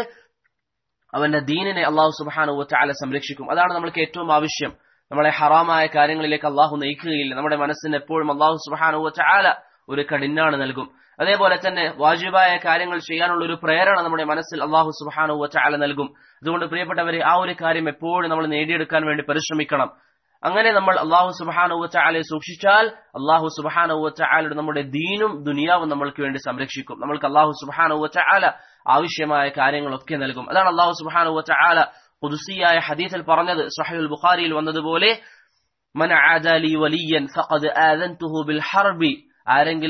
അവന്റെ ദീനിനെ അള്ളാഹു സുബാനുവ ചാല സംരക്ഷിക്കും അതാണ് നമ്മൾക്ക് ഏറ്റവും ആവശ്യം നമ്മളെ ഹറാമായ കാര്യങ്ങളിലേക്ക് അള്ളാഹു നയിക്കുകയില്ല നമ്മുടെ മനസ്സിന് എപ്പോഴും അള്ളാഹു സുബാനുവ ചാല ഒരു കഠിനാണ് നൽകും അതേപോലെ തന്നെ വാജിബായ കാര്യങ്ങൾ ചെയ്യാനുള്ള ഒരു പ്രേരണ നമ്മുടെ മനസ്സിൽ അള്ളാഹു സുബാനുവ ചാല നൽകും അതുകൊണ്ട് പ്രിയപ്പെട്ടവരെ ആ ഒരു കാര്യം എപ്പോഴും നമ്മൾ നേടിയെടുക്കാൻ വേണ്ടി പരിശ്രമിക്കണം അങ്ങനെ നമ്മൾ അള്ളാഹു സുബാനുവ ചാലയെ സൂക്ഷിച്ചാൽ അള്ളാഹു സുബാനുവ ചാലയുടെ നമ്മുടെ ദീനും ദുനിയാവും നമ്മൾക്ക് വേണ്ടി സംരക്ഷിക്കും നമ്മൾക്ക് അള്ളാഹു സുബാനുവ ചാല ആവശ്യമായ കാര്യങ്ങളൊക്കെ നൽകും അതാണ് അള്ളാഹു സുബാനുവ ചാല പുതുസിയായ ഹദീസിൽ പറഞ്ഞത് സഹീൽ ബുഖാരിയിൽ വന്നതുപോലെ മൻ ആദാലി വലിയൻ ഫഖദ് ആദൻതുഹു ബിൽ ഹർബി ആരെങ്കിലും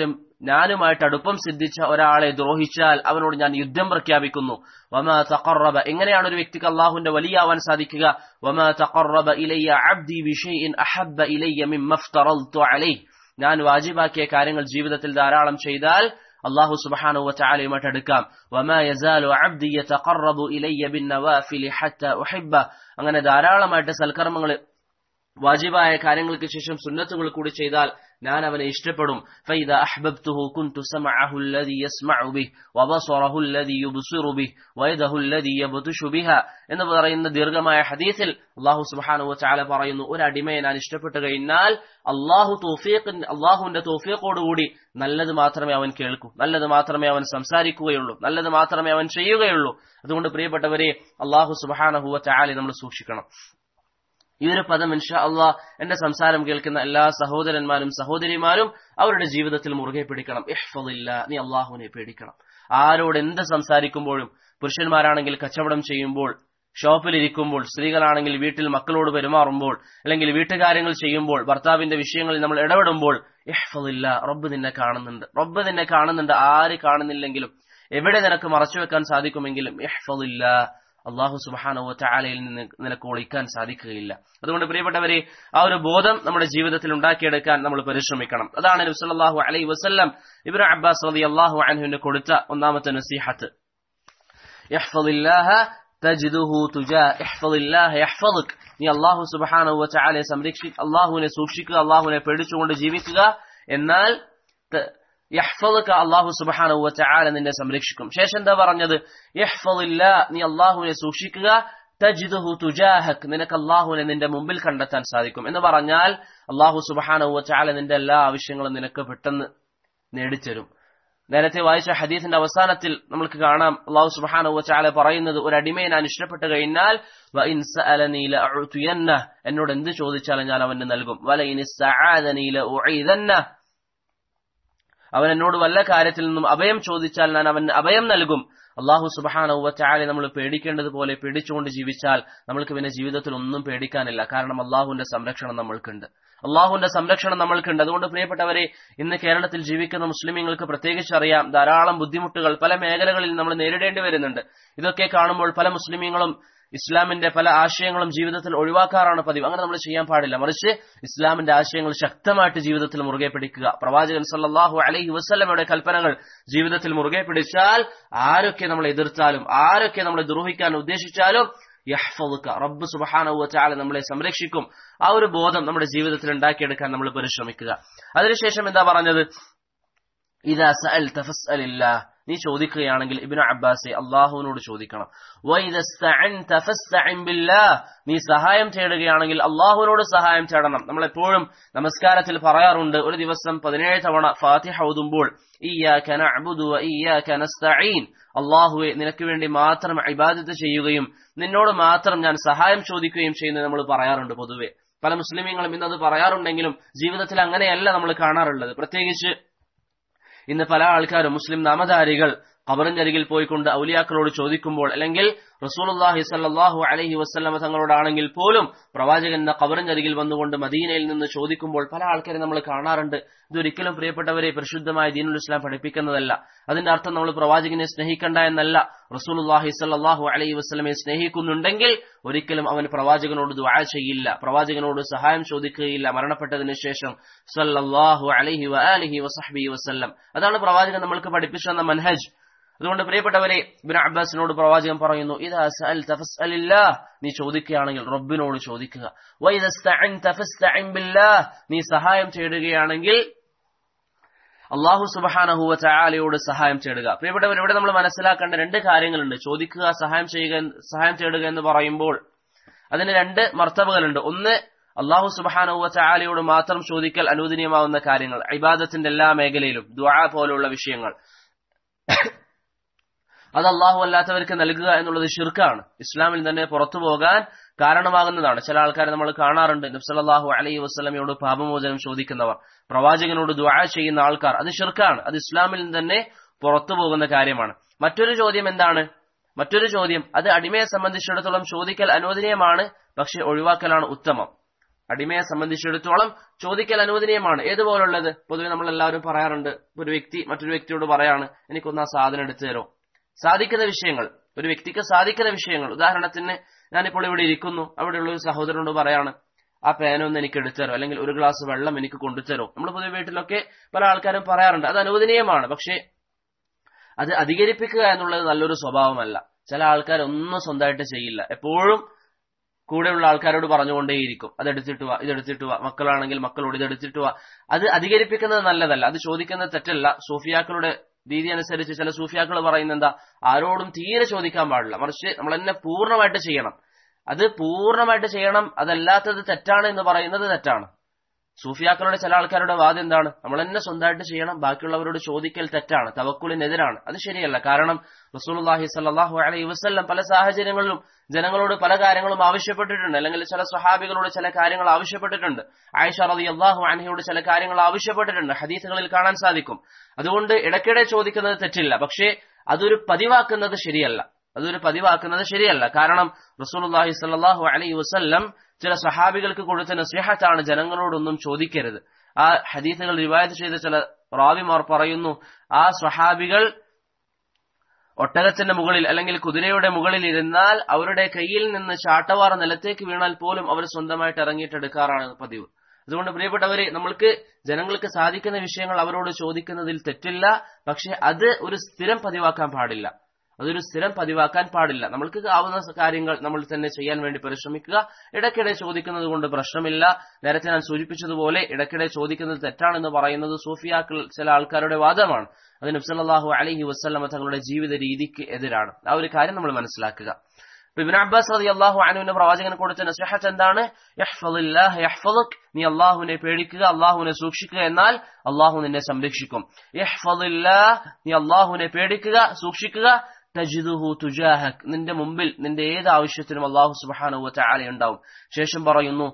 ഞാനുമായിട്ട് അടുപ്പം സിദ്ധിച്ച ഒരാളെ ദ്രോഹിച്ചാൽ അവനോട് ഞാൻ യുദ്ധം പ്രഖ്യാപിക്കുന്നു വമാ തഖറബ എങ്ങനെയാണ് ഒരു വ്യക്തിക്ക് അള്ളാഹുവിന്റെ വലിയാവാൻ സാധിക്കുക വമാ തഖറബ ഇലയ്യ അബ്ദി ബിഷൈഇൻ അഹബ്ബ ഇലയ്യ മിമ്മ ഫ്തറൽതു അലൈഹി ഞാൻ വാജിബാക്കിയ കാര്യങ്ങൾ ജീവിതത്തിൽ ധാരാളം ചെയ്താൽ അള്ളാഹു സുബ്ഹാനഹു വതആലയുമായിട്ട് അടുക്കാം വമാ യസാലു അബ്ദി യതഖറബു ഇലയ്യ ബിന്നവാഫിലി ഹത്ത ഉഹിബ്ബ അങ്ങനെ ധാരാളമായിട്ട് സൽക്കർമ്മങ്ങൾ വാജിബായ കാര്യങ്ങൾക്ക് ശേഷം സുന്നത്തുകൾ കൂടി ചെയ്താൽ ഞാൻ അവനെ ഇഷ്ടപ്പെടും ഫൈദ അഹ്ബബ്തുഹു കുൻതു സമഅഹു അല്ലദി യസ്മഉ ബിഹി വബസറഹു അല്ലദി യുബ്സിറു ബിഹി വയദഹു അല്ലദി യബ്തുഷു ബിഹ എന്ന് പറയുന്ന ദീർഘമായ ഹദീസിൽ അല്ലാഹു സുബ്ഹാനഹു വതആല പറയുന്നു ഒരു അടിമയെ ഞാൻ ഇഷ്ടപ്പെട്ടു കഴിഞ്ഞാൽ അല്ലാഹു തൗഫീഖ് അല്ലാഹുവിന്റെ തൗഫീഖോടുകൂടി നല്ലത് മാത്രമേ അവൻ കേൾക്കൂ നല്ലത് മാത്രമേ അവൻ സംസാരിക്കുകയുള്ളൂ നല്ലത് മാത്രമേ അവൻ ചെയ്യുകയുള്ളൂ അതുകൊണ്ട് പ്രിയപ്പെട്ടവരെ അല്ലാഹു സുബ്ഹാനഹു വതആല നമ്മൾ സൂക്ഷിക്കണം ഈ ഒരു പദം ഇൻഷാ അള്ളാ എന്റെ സംസാരം കേൾക്കുന്ന എല്ലാ സഹോദരന്മാരും സഹോദരിമാരും അവരുടെ ജീവിതത്തിൽ മുറുകെ പിടിക്കണം ഇഹ്ഫദില്ല നീ അള്ളാഹുവിനെ പേടിക്കണം ആരോട് എന്ത് സംസാരിക്കുമ്പോഴും പുരുഷന്മാരാണെങ്കിൽ കച്ചവടം ചെയ്യുമ്പോൾ ഷോപ്പിലിരിക്കുമ്പോൾ സ്ത്രീകളാണെങ്കിൽ വീട്ടിൽ മക്കളോട് പെരുമാറുമ്പോൾ അല്ലെങ്കിൽ വീട്ടുകാര്യങ്ങൾ ചെയ്യുമ്പോൾ ഭർത്താവിന്റെ വിഷയങ്ങളിൽ നമ്മൾ ഇടപെടുമ്പോൾ ഇഹ്ഫദില്ല റബ്ബ് നിന്നെ കാണുന്നുണ്ട് റബ്ബ് നിന്നെ കാണുന്നുണ്ട് ആര് കാണുന്നില്ലെങ്കിലും എവിടെ നിനക്ക് മറച്ചു വെക്കാൻ സാധിക്കുമെങ്കിലും ഇഹ്ഫദില്ല അള്ളാഹു സുബാനോ ചാലയിൽ നിന്ന് നിനക്ക് ഒളിക്കാൻ സാധിക്കുകയില്ല അതുകൊണ്ട് പ്രിയപ്പെട്ടവരെ ആ ഒരു ബോധം നമ്മുടെ ജീവിതത്തിൽ ഉണ്ടാക്കിയെടുക്കാൻ നമ്മൾ പരിശ്രമിക്കണം അതാണ് നബ്സല്ലാഹു അലൈ വസ്ല്ലം ഇബ്രാഹിം അബ്ബാസ് റതി അള്ളാഹു അൻഹുവിന് കൊടുത്ത ഒന്നാമത്തെ നസീഹത്ത് നീ അള്ളാഹു സുബാനു ചാലയെ സംരക്ഷി അള്ളാഹുവിനെ സൂക്ഷിക്കുക അള്ളാഹുവിനെ പേടിച്ചുകൊണ്ട് ജീവിക്കുക എന്നാൽ യഹ്ഫദുക അള്ളാഹു സുബാനു ചാല നിന്നെ സംരക്ഷിക്കും ശേഷം എന്താ പറഞ്ഞത് യഹ്ഫദില്ല നീ അള്ളാഹുവിനെ സൂക്ഷിക്കുക തജിദുഹു തുജാഹക് നിനക്ക് അള്ളാഹുവിനെ നിന്റെ മുമ്പിൽ കണ്ടെത്താൻ സാധിക്കും എന്ന് പറഞ്ഞാൽ അള്ളാഹു സുബാനു ചാല നിന്റെ എല്ലാ ആവശ്യങ്ങളും നിനക്ക് പെട്ടെന്ന് നേടിത്തരും നേരത്തെ വായിച്ച ഹദീസിന്റെ അവസാനത്തിൽ നമുക്ക് കാണാം അള്ളാഹു സുബാനു ചാല പറയുന്നത് ഒരു അടിമയെ ഞാൻ ഇഷ്ടപ്പെട്ടു കഴിഞ്ഞാൽ എന്നോട് എന്ത് ചോദിച്ചാലും ഞാൻ അവന് നൽകും വല ഇനി അവൻ എന്നോട് വല്ല കാര്യത്തിൽ നിന്നും അഭയം ചോദിച്ചാൽ ഞാൻ അവന് അഭയം നൽകും അള്ളാഹു സുബാനവറ്റാലെ നമ്മൾ പേടിക്കേണ്ടതുപോലെ പേടിച്ചുകൊണ്ട് ജീവിച്ചാൽ നമ്മൾക്ക് പിന്നെ ജീവിതത്തിൽ ഒന്നും പേടിക്കാനില്ല കാരണം അള്ളാഹുവിന്റെ സംരക്ഷണം നമ്മൾക്കുണ്ട് അള്ളാഹുവിന്റെ സംരക്ഷണം നമ്മൾക്കുണ്ട് അതുകൊണ്ട് പ്രിയപ്പെട്ടവരെ ഇന്ന് കേരളത്തിൽ ജീവിക്കുന്ന മുസ്ലിമീങ്ങൾക്ക് പ്രത്യേകിച്ച് അറിയാം ധാരാളം ബുദ്ധിമുട്ടുകൾ പല മേഖലകളിൽ നമ്മൾ നേരിടേണ്ടി വരുന്നുണ്ട് ഇതൊക്കെ കാണുമ്പോൾ പല മുസ്ലിമീങ്ങളും ഇസ്ലാമിന്റെ പല ആശയങ്ങളും ജീവിതത്തിൽ ഒഴിവാക്കാറാണ് പതിവ് അങ്ങനെ നമ്മൾ ചെയ്യാൻ പാടില്ല മറിച്ച് ഇസ്ലാമിന്റെ ആശയങ്ങൾ ശക്തമായിട്ട് ജീവിതത്തിൽ മുറുകെ പിടിക്കുക പ്രവാചകൻ സല്ലാഹു അലൈഹി വസ്ലമയുടെ കൽപ്പനകൾ ജീവിതത്തിൽ മുറുകെ പിടിച്ചാൽ ആരൊക്കെ നമ്മളെ എതിർത്താലും ആരൊക്കെ നമ്മളെ ദ്രോഹിക്കാൻ ഉദ്ദേശിച്ചാലും യഹ്ഫുക റബ്ബ് സുബഹാനവ ചാല നമ്മളെ സംരക്ഷിക്കും ആ ഒരു ബോധം നമ്മുടെ ജീവിതത്തിൽ ഉണ്ടാക്കിയെടുക്കാൻ നമ്മൾ പരിശ്രമിക്കുക അതിനുശേഷം എന്താ പറഞ്ഞത് ഇതാ സഅൽ തഫസ്അലില്ലാ നീ ചോദിക്കുകയാണെങ്കിൽ ഇബിന് അബ്ബാസെ അള്ളാഹുവിനോട് ചോദിക്കണം നീ സഹായം തേടുകയാണെങ്കിൽ അള്ളാഹുവിനോട് സഹായം തേടണം നമ്മൾ എപ്പോഴും നമസ്കാരത്തിൽ പറയാറുണ്ട് ഒരു ദിവസം പതിനേഴ് തവണ ഫാത്തിഹ ഓതുമ്പോൾ അള്ളാഹുവെ നിനക്ക് വേണ്ടി മാത്രം ഇബാദത്ത് ചെയ്യുകയും നിന്നോട് മാത്രം ഞാൻ സഹായം ചോദിക്കുകയും ചെയ്യുന്നത് നമ്മൾ പറയാറുണ്ട് പൊതുവെ പല മുസ്ലിമീങ്ങളും ഇന്നത് പറയാറുണ്ടെങ്കിലും ജീവിതത്തിൽ അങ്ങനെയല്ല നമ്മൾ കാണാറുള്ളത് പ്രത്യേകിച്ച് ഇന്ന് പല ആൾക്കാരും മുസ്ലിം നാമധാരികൾ ഖബറിനരികിൽ പോയിക്കൊണ്ട് ഔലിയാക്കളോട് ചോദിക്കുമ്പോൾ അല്ലെങ്കിൽ റസൂലുള്ളാഹി സല്ലല്ലാഹു അലൈഹി വസല്ലമ തങ്ങളോടാണെങ്കിൽ പോലും പ്രവാചകന്റെ ഖബറിനരികിൽ വന്നുകൊണ്ട് മദീനയിൽ നിന്ന് ചോദിക്കുമ്പോൾ പല ആൾക്കാരെ നമ്മൾ കാണാറുണ്ട് ഇതൊരിക്കലും പ്രിയപ്പെട്ടവരെ പരിശുദ്ധമായ ദീനുൽ ഇസ്ലാം പഠിപ്പിക്കുന്നതല്ല അതിന്റെ അർത്ഥം നമ്മൾ പ്രവാചകനെ സ്നേഹിക്കണ്ട എന്നല്ല റസൂലുള്ളാഹി സല്ലല്ലാഹു അലൈഹി വസല്ലമയെ സ്നേഹിക്കുന്നുണ്ടെങ്കിൽ ഒരിക്കലും അവൻ പ്രവാചകനോട് ദുആ ചെയ്യില്ല പ്രവാചകനോട് സഹായം ചോദിക്കുകയില്ല മരണപ്പെട്ടതിന് ശേഷം സല്ലല്ലാഹു അലൈഹി വആലിഹി വസഹ്ബിഹി വസല്ലം അതാണ് പ്രവാചകൻ നമ്മൾക്ക് പഠിപ്പിച്ചു തന്ന മൻഹജ് അതുകൊണ്ട് പ്രിയപ്പെട്ടവരെ ഇബിൻ അബ്ബാസിനോട് പ്രവാചകൻ പറയുന്നു ഇതാ സഅൽത ഫസ്അലില്ലാഹ് നീ ചോദിക്കുകയാണെങ്കിൽ റബ്ബിനോട് ചോദിക്കുക വഇദാ ഇസ്തഅൻത ഫസ്തഇൻ ബില്ലാഹ് നീ സഹായം തേടുകയാണെങ്കിൽ അള്ളാഹു സുബഹാനഹു വതആലയോട് സഹായം തേടുക പ്രിയപ്പെട്ടവർ ഇവിടെ നമ്മൾ മനസ്സിലാക്കേണ്ട രണ്ട് കാര്യങ്ങളുണ്ട് ചോദിക്കുക സഹായം ചെയ്യുക സഹായം തേടുക എന്ന് പറയുമ്പോൾ അതിന് രണ്ട് മർത്തബകളുണ്ട് ഒന്ന് അള്ളാഹു സുബഹാനഹു വതആലയോട് മാത്രം ചോദിക്കൽ അനുവദനീയമാവുന്ന കാര്യങ്ങൾ ഇബാദത്തിന്റെ എല്ലാ മേഖലയിലും ദുആ പോലുള്ള വിഷയങ്ങൾ അത് അള്ളാഹു അല്ലാത്തവർക്ക് നൽകുക എന്നുള്ളത് ഷിർക്കാണ് ഇസ്ലാമിൽ തന്നെ പുറത്തു പോകാൻ കാരണമാകുന്നതാണ് ചില ആൾക്കാരെ നമ്മൾ കാണാറുണ്ട് നബ്സല്ലാഹു അലൈഹി വസ്ലമയോട് പാപമോചനം ചോദിക്കുന്നവർ പ്രവാചകനോട് ദുആ ചെയ്യുന്ന ആൾക്കാർ അത് ഷിർക്കാണ് അത് ഇസ്ലാമിൽ തന്നെ പുറത്തു പോകുന്ന കാര്യമാണ് മറ്റൊരു ചോദ്യം എന്താണ് മറ്റൊരു ചോദ്യം അത് അടിമയെ സംബന്ധിച്ചിടത്തോളം ചോദിക്കൽ അനുവദനീയമാണ് പക്ഷെ ഒഴിവാക്കലാണ് ഉത്തമം അടിമയെ സംബന്ധിച്ചിടത്തോളം ചോദിക്കൽ അനുവദനീയമാണ് ഏതുപോലുള്ളത് പൊതുവെ നമ്മൾ എല്ലാവരും പറയാറുണ്ട് ഒരു വ്യക്തി മറ്റൊരു വ്യക്തിയോട് പറയാണ് എനിക്കൊന്ന് ആ സാധനം എടുത്തു തരോ സാധിക്കുന്ന വിഷയങ്ങൾ ഒരു വ്യക്തിക്ക് സാധിക്കുന്ന വിഷയങ്ങൾ ഉദാഹരണത്തിന് ഞാനിപ്പോൾ ഇവിടെ ഇരിക്കുന്നു അവിടെയുള്ള ഒരു സഹോദരനോട് പറയാണ് ആ പേനൊന്ന് എനിക്ക് എടുത്തരോ അല്ലെങ്കിൽ ഒരു ഗ്ലാസ് വെള്ളം എനിക്ക് കൊണ്ടുതരോ നമ്മൾ പൊതുവെ വീട്ടിലൊക്കെ പല ആൾക്കാരും പറയാറുണ്ട് അത് അനുവദനീയമാണ് പക്ഷേ അത് അധികരിപ്പിക്കുക എന്നുള്ളത് നല്ലൊരു സ്വഭാവമല്ല ചില ആൾക്കാർ ഒന്നും സ്വന്തമായിട്ട് ചെയ്യില്ല എപ്പോഴും കൂടെയുള്ള ആൾക്കാരോട് പറഞ്ഞുകൊണ്ടേയിരിക്കും അത് എടുത്തിട്ട് വാ ഇത് എടുത്തിട്ട് വാ മക്കളാണെങ്കിൽ മക്കളോട് ഇത് എടുത്തിട്ട് വാ അത് അധികരിപ്പിക്കുന്നത് നല്ലതല്ല അത് ചോദിക്കുന്നത് തെറ്റല്ല സൂഫിയാക്കളുടെ രീതി അനുസരിച്ച് ചില സൂഫിയാക്കൾ പറയുന്നത് എന്താ ആരോടും തീരെ ചോദിക്കാൻ പാടില്ല മറിച്ച് നമ്മൾ തന്നെ പൂർണ്ണമായിട്ട് ചെയ്യണം അത് പൂർണ്ണമായിട്ട് ചെയ്യണം അതല്ലാത്തത് തെറ്റാണ് എന്ന് പറയുന്നത് തെറ്റാണ് സൂഫിയാക്കളുടെ ചില ആൾക്കാരുടെ വാദം എന്താണ് നമ്മൾ തന്നെ സ്വന്തമായിട്ട് ചെയ്യണം ബാക്കിയുള്ളവരോട് ചോദിക്കൽ തെറ്റാണ് തവക്കുലിനെതിരാണ് അത് ശരിയല്ല കാരണം റസൂലുള്ളാഹി സല്ലല്ലാഹു അലൈഹി വസല്ലം പല സാഹചര്യങ്ങളിലും ജനങ്ങളോട് പല കാര്യങ്ങളും ആവശ്യപ്പെട്ടിട്ടുണ്ട് അല്ലെങ്കിൽ ചില സ്വഹാബികളോട് ചില കാര്യങ്ങൾ ആവശ്യപ്പെട്ടിട്ടുണ്ട് ആയിഷ റളിയല്ലാഹു അൻഹയോട് ചില കാര്യങ്ങൾ ആവശ്യപ്പെട്ടിട്ടുണ്ട് ഹദീസുകളിൽ കാണാൻ സാധിക്കും അതുകൊണ്ട് ഇടയ്ക്കിടെ ചോദിക്കുന്നത് തെറ്റില്ല പക്ഷേ അതൊരു പതിവാക്കുന്നത് ശരിയല്ല അതൊരു പതിവാക്കുന്നത് ശരിയല്ല കാരണം റസൂലുള്ളാഹി സല്ലല്ലാഹു അലൈഹി വസല്ലം ചില സഹാബികൾക്ക് കൊടുത്ത നസ്ലിഹത്താണ് ജനങ്ങളോടൊന്നും ചോദിക്കരുത് ആ ഹദീസുകൾ റിവായത്ത് ചെയ്ത ചില റാവിമാർ പറയുന്നു ആ സ്വഹാബികൾ ഒട്ടകത്തിന്റെ മുകളിൽ അല്ലെങ്കിൽ കുതിരയുടെ മുകളിൽ ഇരുന്നാൽ അവരുടെ കയ്യിൽ നിന്ന് ചാട്ടവാറ നിലത്തേക്ക് വീണാൽ പോലും അവർ സ്വന്തമായിട്ട് ഇറങ്ങിയിട്ടെടുക്കാറാണ് പതിവ് അതുകൊണ്ട് പ്രിയപ്പെട്ടവരെ നമ്മൾക്ക് ജനങ്ങൾക്ക് സാധിക്കുന്ന വിഷയങ്ങൾ അവരോട് ചോദിക്കുന്നതിൽ തെറ്റില്ല പക്ഷെ അത് ഒരു സ്ഥിരം പതിവാക്കാൻ പാടില്ല അതൊരു സ്ഥിരം പതിവാക്കാൻ പാടില്ല നമ്മൾക്ക് ആവുന്ന കാര്യങ്ങൾ നമ്മൾ തന്നെ ചെയ്യാൻ വേണ്ടി പരിശ്രമിക്കുക ഇടയ്ക്കിടെ ചോദിക്കുന്നത് കൊണ്ട് പ്രശ്നമില്ല നേരത്തെ ഞാൻ സൂചിപ്പിച്ചതുപോലെ ഇടയ്ക്കിടെ ചോദിക്കുന്നത് തെറ്റാണെന്ന് പറയുന്നത് സൂഫിയാക്കൾ ചില ആൾക്കാരുടെ വാദമാണ് അത് നബ്സല്ലാഹു അലഹി വസ്ലമ തങ്ങളുടെ ജീവിത രീതിക്ക് എതിരാണ് ആ ഒരു കാര്യം നമ്മൾ മനസ്സിലാക്കുക ഇബിൻ അബ്ബാസ് റതി അള്ളാഹു അനുവിന്റെ പ്രവാചകന് കൊടുത്ത നസിഹത്ത് എന്താണ് നീ അള്ളാഹുവിനെ പേടിക്കുക അള്ളാഹുവിനെ സൂക്ഷിക്കുക എന്നാൽ അള്ളാഹു നിന്നെ സംരക്ഷിക്കും നീ അള്ളാഹുവിനെ പേടിക്കുക സൂക്ഷിക്കുക തജിദുഹു തുജാഹക് നിന്റെ മുമ്പിൽ നിന്റെ ഏത് ആവശ്യത്തിനും അള്ളാഹു സുബാനു ചാല ഉണ്ടാവും ശേഷം പറയുന്നു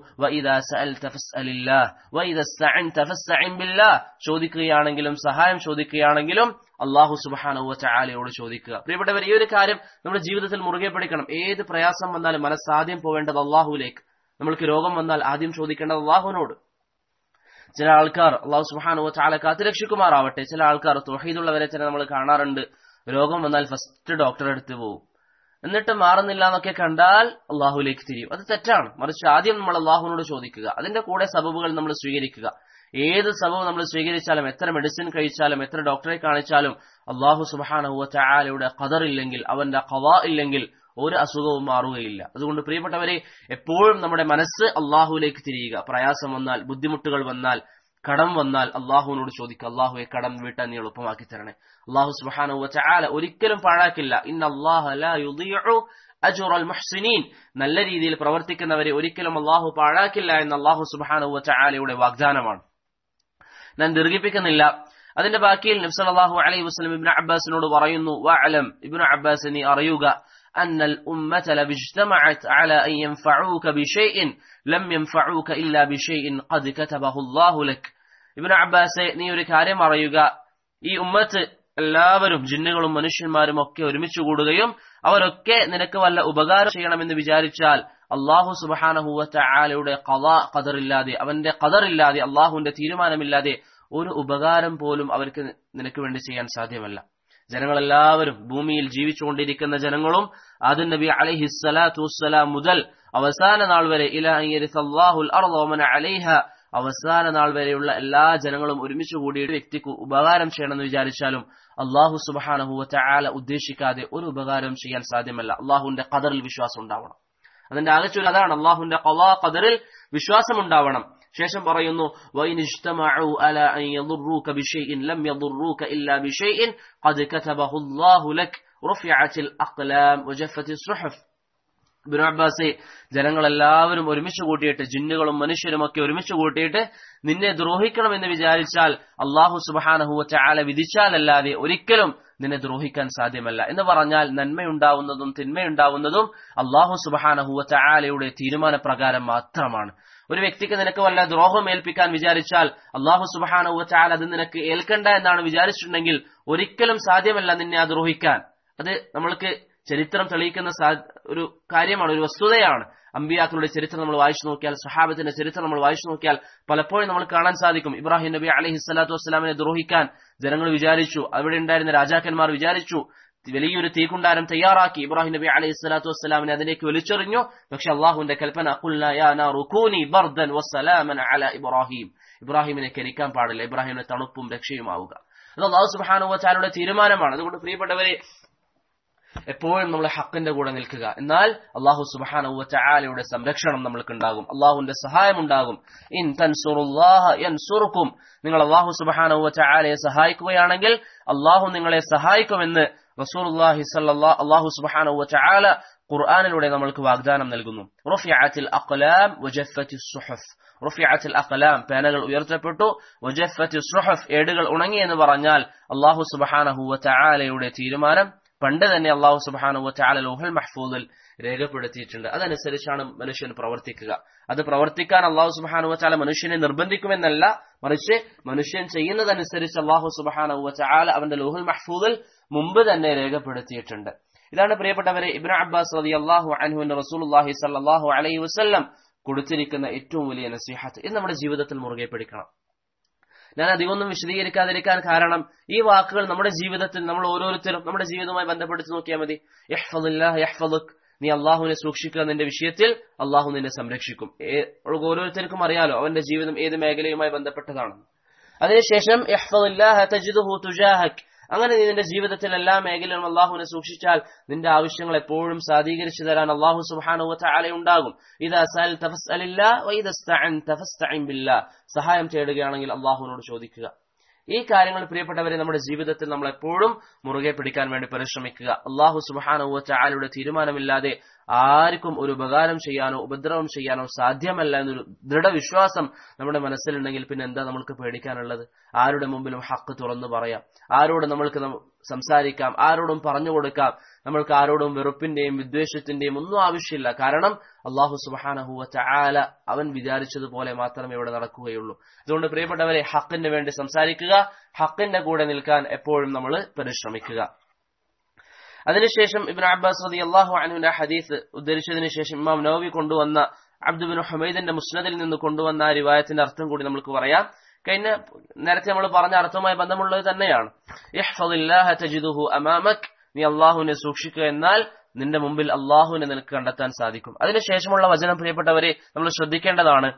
ചോദിക്കുകയാണെങ്കിലും സഹായം ചോദിക്കുകയാണെങ്കിലും അള്ളാഹു സുബാനു ചാലയോട് ചോദിക്കുക പ്രിയപ്പെട്ടവർ ഈ ഒരു കാര്യം നമ്മുടെ ജീവിതത്തിൽ മുറുകെ പിടിക്കണം ഏത് പ്രയാസം വന്നാലും മനസ്സാദ്യം പോവേണ്ടത് അള്ളാഹുലേക്ക് നമ്മൾക്ക് രോഗം വന്നാൽ ആദ്യം ചോദിക്കേണ്ടത് അള്ളാഹുവിനോട് ചില ആൾക്കാർ അള്ളാഹു സുബാനു ചാല കാത്തുരക്ഷിക്കുമാറാവട്ടെ ചില ആൾക്കാർ തൊഹീദുള്ളവരെ തന്നെ നമ്മൾ കാണാറുണ്ട് രോഗം വന്നാൽ ഫസ്റ്റ് ഡോക്ടറെ അടുത്ത് പോകും എന്നിട്ട് മാറുന്നില്ല എന്നൊക്കെ കണ്ടാൽ അള്ളാഹുലേക്ക് തിരിയും അത് തെറ്റാണ് മറിച്ച് ആദ്യം നമ്മൾ അള്ളാഹുവിനോട് ചോദിക്കുക അതിന്റെ കൂടെ സബബുകൾ നമ്മൾ സ്വീകരിക്കുക ഏത് സബബ് നമ്മൾ സ്വീകരിച്ചാലും എത്ര മെഡിസിൻ കഴിച്ചാലും എത്ര ഡോക്ടറെ കാണിച്ചാലും അള്ളാഹു സുബാനഹുവ ചായാലയുടെ ഖദർ ഇല്ലെങ്കിൽ അവന്റെ ഖവാ ഇല്ലെങ്കിൽ ഒരു അസുഖവും മാറുകയില്ല അതുകൊണ്ട് പ്രിയപ്പെട്ടവരെ എപ്പോഴും നമ്മുടെ മനസ്സ് അള്ളാഹുവിലേക്ക് തിരിയുക പ്രയാസം വന്നാൽ ബുദ്ധിമുട്ടുകൾ വന്നാൽ കടം വന്നാൽ അള്ളാഹുവിനോട് ചോദിക്കുക അള്ളാഹുവെ കടം വീട്ടാൻ നീ എളുപ്പമാക്കി തരണേ അള്ളാഹു സുബാനു ചാല ഒരിക്കലും പാഴാക്കില്ല ഇന്ന അജുർ അൽ മുഹ്സിനീൻ നല്ല രീതിയിൽ പ്രവർത്തിക്കുന്നവരെ ഒരിക്കലും അള്ളാഹു പാഴാക്കില്ല എന്ന് അള്ളാഹു സുബാനു ചാലയുടെ വാഗ്ദാനമാണ് ഞാൻ ദീർഘിപ്പിക്കുന്നില്ല അതിന്റെ ബാക്കിയിൽ നബ്സലാഹു അലൈഹി വസ്ലം ഇബ്നു അബ്ബാസിനോട് പറയുന്നു വഅലം ഇബ്നു അബ്ബാസ് നീ അറിയുക أن الأمة لو اجتمعت على أن ينفعوك بشيء لم ينفعوك إلا بشيء قد كتبه الله لك ഇബിൻ അബ്ബാസെ നീ ഒരു കാര്യം അറിയുക ഈ ഉമ്മത്ത് എല്ലാവരും ജിന്നുകളും മനുഷ്യന്മാരും ഒക്കെ ഒരുമിച്ച് കൂടുകയും അവരൊക്കെ നിനക്ക് വല്ല ഉപകാരം ചെയ്യണമെന്ന് വിചാരിച്ചാൽ അള്ളാഹു സുബാനഹുവറ്റ ആലയുടെ കഥാ കതറില്ലാതെ അവന്റെ കതറില്ലാതെ അള്ളാഹുവിന്റെ തീരുമാനമില്ലാതെ ഒരു ഉപകാരം പോലും അവർക്ക് നിനക്ക് വേണ്ടി ചെയ്യാൻ സാധ്യമല്ല ജനങ്ങളെല്ലാവരും ഭൂമിയിൽ ജീവിച്ചുകൊണ്ടിരിക്കുന്ന ജനങ്ങളും ആദൻ നബി അലഹിസ്സലാത്തു വസ്സലാം മുതൽ അവസാന നാൾ വരെ ഇലാഹുൽ അലൈഹ അവസാന നാൾ വരെയുള്ള എല്ലാ ജനങ്ങളും ഒരുമിച്ച് കൂടി വ്യക്തിക്ക് ഉപകാരം ചെയ്യണമെന്ന് വിചാരിച്ചാലും അള്ളാഹു സുബാനഹുവ ചാല ഉദ്ദേശിക്കാതെ ഒരു ഉപകാരം ചെയ്യാൻ സാധ്യമല്ല അള്ളാഹുവിന്റെ കതറിൽ വിശ്വാസം ഉണ്ടാവണം അതിന്റെ ആകച്ചൂൽ അതാണ് അള്ളാഹുവിന്റെ കലാ കതറിൽ വിശ്വാസം ഉണ്ടാവണം ശേഷം പറയുന്നു അബ്ബാസെ ജനങ്ങളെല്ലാവരും ഒരുമിച്ച് കൂട്ടിയിട്ട് ജിന്നുകളും മനുഷ്യരും ഒക്കെ ഒരുമിച്ച് കൂട്ടിയിട്ട് നിന്നെ ദ്രോഹിക്കണമെന്ന് വിചാരിച്ചാൽ അള്ളാഹു സുബാനഹുവച്ച ആല വിധിച്ചാലല്ലാതെ ഒരിക്കലും നിന്നെ ദ്രോഹിക്കാൻ സാധ്യമല്ല എന്ന് പറഞ്ഞാൽ നന്മയുണ്ടാവുന്നതും തിന്മയുണ്ടാവുന്നതും അള്ളാഹു സുബാനഹുവച്ച ആലയുടെ തീരുമാനപ്രകാരം മാത്രമാണ് ഒരു വ്യക്തിക്ക് നിനക്ക് വല്ല ദ്രോഹം ഏൽപ്പിക്കാൻ വിചാരിച്ചാൽ അള്ളാഹു സുബാനഹുവ ചാൽ അത് നിനക്ക് ഏൽക്കണ്ട എന്നാണ് വിചാരിച്ചിട്ടുണ്ടെങ്കിൽ ഒരിക്കലും സാധ്യമല്ല നിന്നെ ആ ദ്രോഹിക്കാൻ അത് നമ്മൾക്ക് ചരിത്രം തെളിയിക്കുന്ന ഒരു കാര്യമാണ് ഒരു വസ്തുതയാണ് അമ്പിയാക്കളുടെ ചരിത്രം നമ്മൾ വായിച്ചു നോക്കിയാൽ സഹാബത്തിന്റെ ചരിത്രം നമ്മൾ വായിച്ചു നോക്കിയാൽ പലപ്പോഴും നമ്മൾ കാണാൻ സാധിക്കും ഇബ്രാഹിം നബി അലഹി സ്വലാത്തു വസ്സലാമിനെ ദ്രോഹിക്കാൻ ജനങ്ങൾ വിചാരിച്ചു അവിടെ ഉണ്ടായിരുന്ന രാജാക്കന്മാർ വിചാരിച്ചു വലിയൊരു തീക്കുണ്ടാരം തയ്യാറാക്കി ഇബ്രാഹിം നബി അലൈഹി സ്വലാത്തു വസ്സലാമിനെ അതിലേക്ക് വലിച്ചെറിഞ്ഞു പക്ഷെ അള്ളാഹുവിന്റെ കൽപ്പന ബർദൻ വസ്സലാമൻ അല ഇബ്രാഹിം ഇബ്രാഹിമിനെ കരിക്കാൻ പാടില്ല ഇബ്രാഹിമിനെ തണുപ്പും രക്ഷയുമാവുക അത് അള്ളാഹു സുബാനുവച്ചാരുടെ തീരുമാനമാണ് അതുകൊണ്ട് പ്രിയപ്പെട്ടവരെ എപ്പോഴും നമ്മൾ ഹക്കിന്റെ കൂടെ നിൽക്കുക എന്നാൽ അള്ളാഹു സുബാനുവച്ചാലയുടെ സംരക്ഷണം നമ്മൾക്ക് ഉണ്ടാകും അള്ളാഹുവിന്റെ സഹായം ഉണ്ടാകും ഇൻ തൻസുറുക്കും നിങ്ങൾ അള്ളാഹു സുബാനുവച്ചാലയെ സഹായിക്കുകയാണെങ്കിൽ അള്ളാഹു നിങ്ങളെ സഹായിക്കുമെന്ന് റസൂലുള്ളാഹി സല്ലല്ലാഹു അല്ലാഹു സുബ്ഹാനഹു വതആല ഖുർആനിലൂടെ നമ്മൾക്ക് വാഗ്ദാനം നൽകുന്നു റുഫിഅത്തിൽ അഖ്ലാം വജഫത്തിൽ സുഹഫ് റുഫിഅത്തിൽ അഖ്ലാം പേനകൾ ഉയർത്തപ്പെട്ടു വജഫത്തിൽ സുഹഫ് ഏടുകൾ ഉണങ്ങി എന്ന് പറഞ്ഞാൽ അല്ലാഹു സുബ്ഹാനഹു വതആലയുടെ തീരുമാനം പണ്ട് തന്നെ അള്ളാഹു സുബ്ഹാനഹു വതആല ലൗഹൽ മഹ്ഫൂദിൽ രേഖപ്പെടുത്തിയിട്ടുണ്ട് അതനുസരിച്ചാണ് മനുഷ്യൻ പ്രവർത്തിക്കുക അത് പ്രവർത്തിക്കാൻ അള്ളാഹു സുബ്ഹാനഹു വതആല മനുഷ്യനെ നിർബന്ധിക്കുമെന്നല്ല മറിച്ച് മനുഷ്യൻ ചെയ്യുന്നതനുസരിച്ച് അള്ളാഹു സുബ്ഹാനഹു വതആല അവന്റെ ലൗഹുൽ മഹ്ഫൂദിൽ മുമ്പ് തന്നെ രേഖപ്പെടുത്തിയിട്ടുണ്ട് ഇതാണ് പ്രിയപ്പെട്ടവരെ ഇബ്നു അബ്ബാസ് റളിയല്ലാഹു അൻഹുവിന്റെ റസൂലുള്ളാഹി സ്വല്ലല്ലാഹു അലൈഹി വസല്ലം കൊടുത്തിരിക്കുന്ന ഏറ്റവും വലിയ നസീഹത്ത് ഇത് നമ്മുടെ ജീവിതത്തിൽ മുറുകെ പിടിക്കണം ഞാൻ അധികമൊന്നും വിശദീകരിക്കാതിരിക്കാൻ കാരണം ഈ വാക്കുകൾ നമ്മുടെ ജീവിതത്തിൽ നമ്മൾ ഓരോരുത്തരും നമ്മുടെ ജീവിതവുമായി ബന്ധപ്പെടുത്തി നോക്കിയാൽ മതി യഹ്ഫദുല്ലാഹ് യഹ്ഫദുക് നീ അള്ളാഹുവിനെ സൂക്ഷിക്കുക നിന്റെ വിഷയത്തിൽ അള്ളാഹു നിന്നെ സംരക്ഷിക്കും ഓരോരുത്തർക്കും അറിയാലോ അവന്റെ ജീവിതം ഏത് മേഖലയുമായി ബന്ധപ്പെട്ടതാണ് അതിനുശേഷം യഹ്ഫദുല്ലാഹ് തജിദുഹു തുജാഹക് അങ്ങനെ നീ നിന്റെ ജീവിതത്തിൽ എല്ലാ മേഖലയിലും അള്ളാഹുവിനെ സൂക്ഷിച്ചാൽ നിന്റെ ആവശ്യങ്ങൾ എപ്പോഴും സാധീകരിച്ചു തരാൻ അള്ളാഹു സുബാനുവല ഉണ്ടാകും ഇത് സഹായം തേടുകയാണെങ്കിൽ അള്ളാഹുവിനോട് ചോദിക്കുക ഈ കാര്യങ്ങൾ പ്രിയപ്പെട്ടവരെ നമ്മുടെ ജീവിതത്തിൽ നമ്മൾ എപ്പോഴും മുറുകെ പിടിക്കാൻ വേണ്ടി പരിശ്രമിക്കുക അള്ളാഹു സുബാനുവല തീരുമാനമില്ലാതെ ആർക്കും ഒരു ഉപകാരം ചെയ്യാനോ ഉപദ്രവം ചെയ്യാനോ സാധ്യമല്ല എന്നൊരു ദൃഢവിശ്വാസം നമ്മുടെ മനസ്സിലുണ്ടെങ്കിൽ പിന്നെ എന്താ നമ്മൾക്ക് പേടിക്കാനുള്ളത് ആരുടെ മുമ്പിലും ഹക്ക് തുറന്നു പറയാം ആരോട് നമ്മൾക്ക് സംസാരിക്കാം ആരോടും പറഞ്ഞു കൊടുക്കാം നമ്മൾക്ക് ആരോടും വെറുപ്പിന്റെയും വിദ്വേഷത്തിന്റെയും ഒന്നും ആവശ്യമില്ല കാരണം അള്ളാഹു സുബാനഹുവ ചാല അവൻ വിചാരിച്ചതുപോലെ മാത്രമേ ഇവിടെ നടക്കുകയുള്ളൂ അതുകൊണ്ട് പ്രിയപ്പെട്ടവരെ ഹക്കിന് വേണ്ടി സംസാരിക്കുക ഹക്കിന്റെ കൂടെ നിൽക്കാൻ എപ്പോഴും നമ്മൾ പരിശ്രമിക്കുക അതിനുശേഷം ഇബിൻ അബ്ബാസ് റതി അള്ളാഹു അനുവിന്റെ ഹദീസ് ഉദ്ധരിച്ചതിന് ശേഷം ഇമാം നവവി കൊണ്ടുവന്ന അബ്ദുബിൻ ഹമീദിന്റെ മുസ്നദിൽ നിന്ന് കൊണ്ടുവന്ന ആ റിവായത്തിന്റെ അർത്ഥം കൂടി നമുക്ക് പറയാം കഴിഞ്ഞ നേരത്തെ നമ്മൾ പറഞ്ഞ അർത്ഥവുമായി ബന്ധമുള്ളത് തന്നെയാണ് അമാമക് നീ അള്ളാഹുവിനെ സൂക്ഷിക്കുക എന്നാൽ നിന്റെ മുമ്പിൽ അള്ളാഹുവിനെ നിനക്ക് കണ്ടെത്താൻ സാധിക്കും അതിനുശേഷമുള്ള വചനം പ്രിയപ്പെട്ടവരെ നമ്മൾ ശ്രദ്ധിക്കേണ്ടതാണ്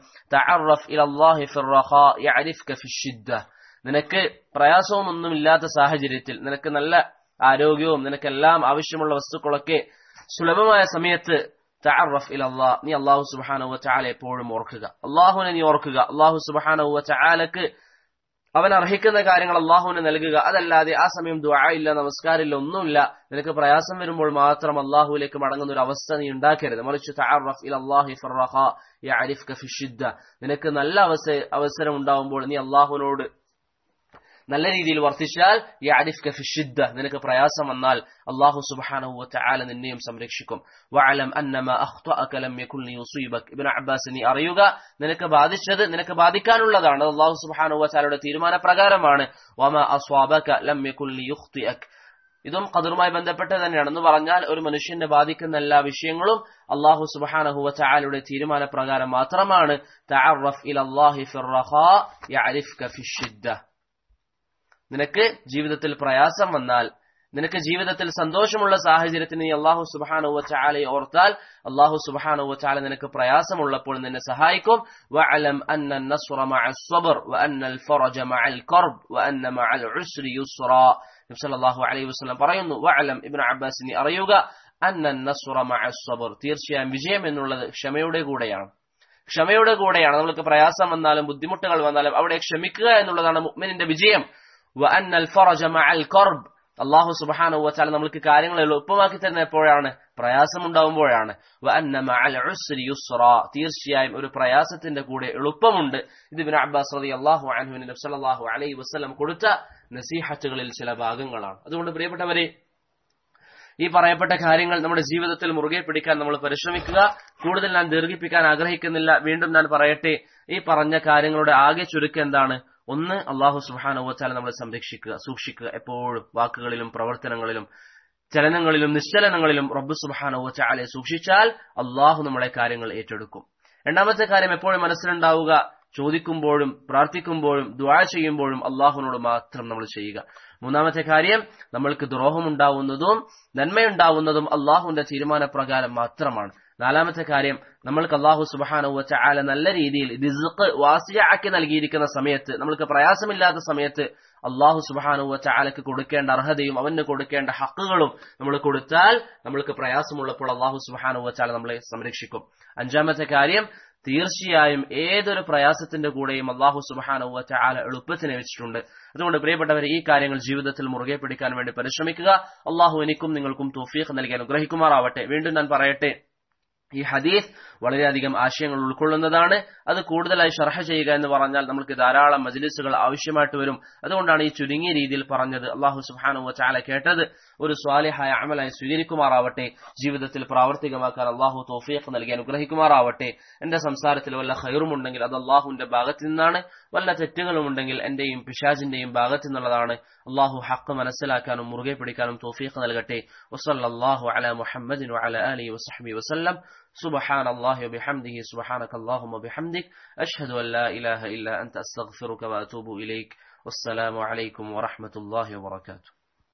നിനക്ക് പ്രയാസവും ഒന്നുമില്ലാത്ത സാഹചര്യത്തിൽ നിനക്ക് നല്ല ആരോഗ്യവും നിനക്കെല്ലാം ആവശ്യമുള്ള വസ്തുക്കളൊക്കെ സുലഭമായ സമയത്ത് തഅറഫ് ഇല അള്ളാഹ് നീ അള്ളാഹു സുബാനവ ചാല എപ്പോഴും ഓർക്കുക അള്ളാഹുവിനെ നീ ഓർക്കുക അള്ളാഹു സുബാനവ ചാലക്ക് അവൻ അർഹിക്കുന്ന കാര്യങ്ങൾ അള്ളാഹുവിന് നൽകുക അതല്ലാതെ ആ സമയം ദുആ ഇല്ല നമസ്കാരമില്ല ഒന്നുമില്ല നിനക്ക് പ്രയാസം വരുമ്പോൾ മാത്രം അള്ളാഹുവിലേക്ക് മടങ്ങുന്ന ഒരു അവസ്ഥ നീ ഉണ്ടാക്കരുത് മറിച്ച് തഅറഫ് ഇല അള്ളാഹി ഫർറഹ യഅരിഫ്ക ഫിഷിദ്ദ നിനക്ക് നല്ല അവസരം ഉണ്ടാവുമ്പോൾ നീ അള്ളാഹുവിനോട് നല്ല രീതിയിൽ വർത്തിച്ചാൽ യാരിഫ് ഫിഷിദ്ദ നിനക്ക് പ്രയാസം വന്നാൽ അള്ളാഹു സുബ്ഹാനഹു വതആല നിന്നെയും സംരക്ഷിക്കും വഅലം അന്നമ അഖ്തഅക ലം യകുൻ ലിയുസീബക് ഇബ്നു അബ്ബാസ് നീ അറിയുക നിനക്ക് ബാധിച്ചത് നിനക്ക് ബാധിക്കാനുള്ളതാണ് അള്ളാഹു സുബ്ഹാനഹു വതആലയുടെ തീരുമാനപ്രകാരമാണ് വമ അസ്വാബക ലം യകുൻ ലിയുഖ്തിഅക് ഇതും ഖദറുമായി ബന്ധപ്പെട്ട് തന്നെയാണ് എന്ന് പറഞ്ഞാൽ ഒരു മനുഷ്യനെ ബാധിക്കുന്ന എല്ലാ വിഷയങ്ങളും അള്ളാഹു സുബ്ഹാനഹു വതആലയുടെ തീരുമാനപ്രകാരം മാത്രമാണ് തഅറഫ് ഇലല്ലാഹി ഫിർറഖാ യഅരിഫ്ക ഫിഷിദ്ദ നിനക്ക് ജീവിതത്തിൽ പ്രയാസം വന്നാൽ നിനക്ക് ജീവിതത്തിൽ സന്തോഷമുള്ള സാഹചര്യത്തിന് നീ അള്ളാഹു സുബാനുവ ചാലയെ ഓർത്താൽ അള്ളാഹു സുബാനുവ ചാല നിനക്ക് പ്രയാസമുള്ളപ്പോൾ നിന്നെ സഹായിക്കും വഅലം അന്ന النصر مع الصبر وأن الفرج مع الكرب وأن مع العسر يسرا നബി സല്ലല്ലാഹു അലൈഹി വസല്ലം പറയുന്നു വഅലം ഇബ്നു അബ്ബാസ് നീ അറിയുക അന്ന النصر مع الصبر തീർച്ചയായും വിജയം എന്നുള്ളത് ക്ഷമയുടെ കൂടെയാണ് ക്ഷമയുടെ കൂടെയാണ് നമ്മൾക്ക് പ്രയാസം വന്നാലും ബുദ്ധിമുട്ടുകൾ വന്നാലും അവിടെ ക്ഷമിക്കുക എന്നുള്ളതാണ് മുഅ്മിനിന്റെ വിജയം വഅന്ന الفرج مع الكرب അള്ളാഹു സുബാനു വച്ചാൽ നമ്മൾക്ക് കാര്യങ്ങൾ എളുപ്പമാക്കി തരുന്ന എപ്പോഴാണ് പ്രയാസം ഉണ്ടാവുമ്പോഴാണ് തീർച്ചയായും ഒരു പ്രയാസത്തിന്റെ കൂടെ എളുപ്പമുണ്ട് ഇത് ബിൻ അബ്ബാസ് റതി അള്ളാഹു അൻഹുവിൻ നബ്സല്ലാഹു അലൈഹി വസ്ലം കൊടുത്ത നസീഹത്തുകളിൽ ചില ഭാഗങ്ങളാണ് അതുകൊണ്ട് പ്രിയപ്പെട്ടവരെ ഈ പറയപ്പെട്ട കാര്യങ്ങൾ നമ്മുടെ ജീവിതത്തിൽ മുറുകെ പിടിക്കാൻ നമ്മൾ പരിശ്രമിക്കുക കൂടുതൽ ഞാൻ ദീർഘിപ്പിക്കാൻ ആഗ്രഹിക്കുന്നില്ല വീണ്ടും ഞാൻ പറയട്ടെ ഈ പറഞ്ഞ കാര്യങ്ങളുടെ ആകെ ചുരുക്കം എന്താണ് ഒന്ന് അള്ളാഹു സുബാനുവച്ചാൽ നമ്മളെ സംരക്ഷിക്കുക സൂക്ഷിക്കുക എപ്പോഴും വാക്കുകളിലും പ്രവർത്തനങ്ങളിലും ചലനങ്ങളിലും നിശ്ചലനങ്ങളിലും റബ്ബ് സുബാനോ ചാലെ സൂക്ഷിച്ചാൽ അള്ളാഹു നമ്മളെ കാര്യങ്ങൾ ഏറ്റെടുക്കും രണ്ടാമത്തെ കാര്യം എപ്പോഴും മനസ്സിലുണ്ടാവുക ചോദിക്കുമ്പോഴും പ്രാർത്ഥിക്കുമ്പോഴും ദ്വാ ചെയ്യുമ്പോഴും അള്ളാഹുവിനോട് മാത്രം നമ്മൾ ചെയ്യുക മൂന്നാമത്തെ കാര്യം നമ്മൾക്ക് ദ്രോഹമുണ്ടാവുന്നതും നന്മയുണ്ടാവുന്നതും അള്ളാഹുവിന്റെ തീരുമാനപ്രകാരം മാത്രമാണ് നാലാമത്തെ കാര്യം നമ്മൾക്ക് അള്ളാഹു സുബാനുവച്ച ആല നല്ല രീതിയിൽ റിസ്ക് വാസിയാക്കി നൽകിയിരിക്കുന്ന സമയത്ത് നമ്മൾക്ക് പ്രയാസമില്ലാത്ത സമയത്ത് അള്ളാഹു സുബാനുവച്ച ആലക്ക് കൊടുക്കേണ്ട അർഹതയും അവന് കൊടുക്കേണ്ട ഹക്കുകളും നമ്മൾ കൊടുത്താൽ നമ്മൾക്ക് പ്രയാസമുള്ളപ്പോൾ അള്ളാഹു സുബാനുവച്ചാല നമ്മളെ സംരക്ഷിക്കും അഞ്ചാമത്തെ കാര്യം തീർച്ചയായും ഏതൊരു പ്രയാസത്തിന്റെ കൂടെയും അള്ളാഹു സുബാനുവച്ച ആല എളുപ്പത്തിന് വെച്ചിട്ടുണ്ട് അതുകൊണ്ട് പ്രിയപ്പെട്ടവരെ ഈ കാര്യങ്ങൾ ജീവിതത്തിൽ മുറുകെ പിടിക്കാൻ വേണ്ടി പരിശ്രമിക്കുക അള്ളാഹു എനിക്കും നിങ്ങൾക്കും തോഫീഖ് നൽകി അനുഗ്രഹിക്കുമാറാവട്ടെ വീണ്ടും ഞാൻ പറയട്ടെ ഈ ഹദീസ് വളരെയധികം ആശയങ്ങൾ ഉൾക്കൊള്ളുന്നതാണ് അത് കൂടുതലായി ഷർഹ ചെയ്യുക എന്ന് പറഞ്ഞാൽ നമുക്ക് ധാരാളം മജ്ലിസുകൾ ആവശ്യമായിട്ട് വരും അതുകൊണ്ടാണ് ഈ ചുരുങ്ങിയ രീതിയിൽ പറഞ്ഞത് അള്ളാഹു സുബാനു ചാല കേട്ടത് ഒരു സ്വാലിഹായ അമലായി സ്വീകരിക്കുമാറാവട്ടെ ജീവിതത്തിൽ പ്രാവർത്തികമാക്കാൻ അള്ളാഹു തോഫിയഖ് നൽകി അനുഗ്രഹിക്കുമാറാവട്ടെ എന്റെ സംസാരത്തിൽ വല്ല ഹൈറുമുണ്ടെങ്കിൽ അത് അള്ളാഹുവിന്റെ ഭാഗത്ത് നിന്നാണ് വല്ല തെറ്റുകളും ഉണ്ടെങ്കിൽ എന്റെയും പിശാജിന്റെയും ഭാഗത്ത് നിന്നുള്ളതാണ് അള്ളാഹു ഹക്ക് മനസ്സിലാക്കാനും മുറുകെ പിടിക്കാനും തോഫീഖ് നൽകട്ടെ വസല്ലാഹു അല മുഹമ്മദിൻ വഅല ആലിഹി വസഹ്ബി വസല്ലം سبحان الله وبحمده سبحانك اللهم وبحمدك أشهد أن لا إله إلا أنت أستغفرك وأتوب إليك والسلام عليكم ورحمة الله وبركاته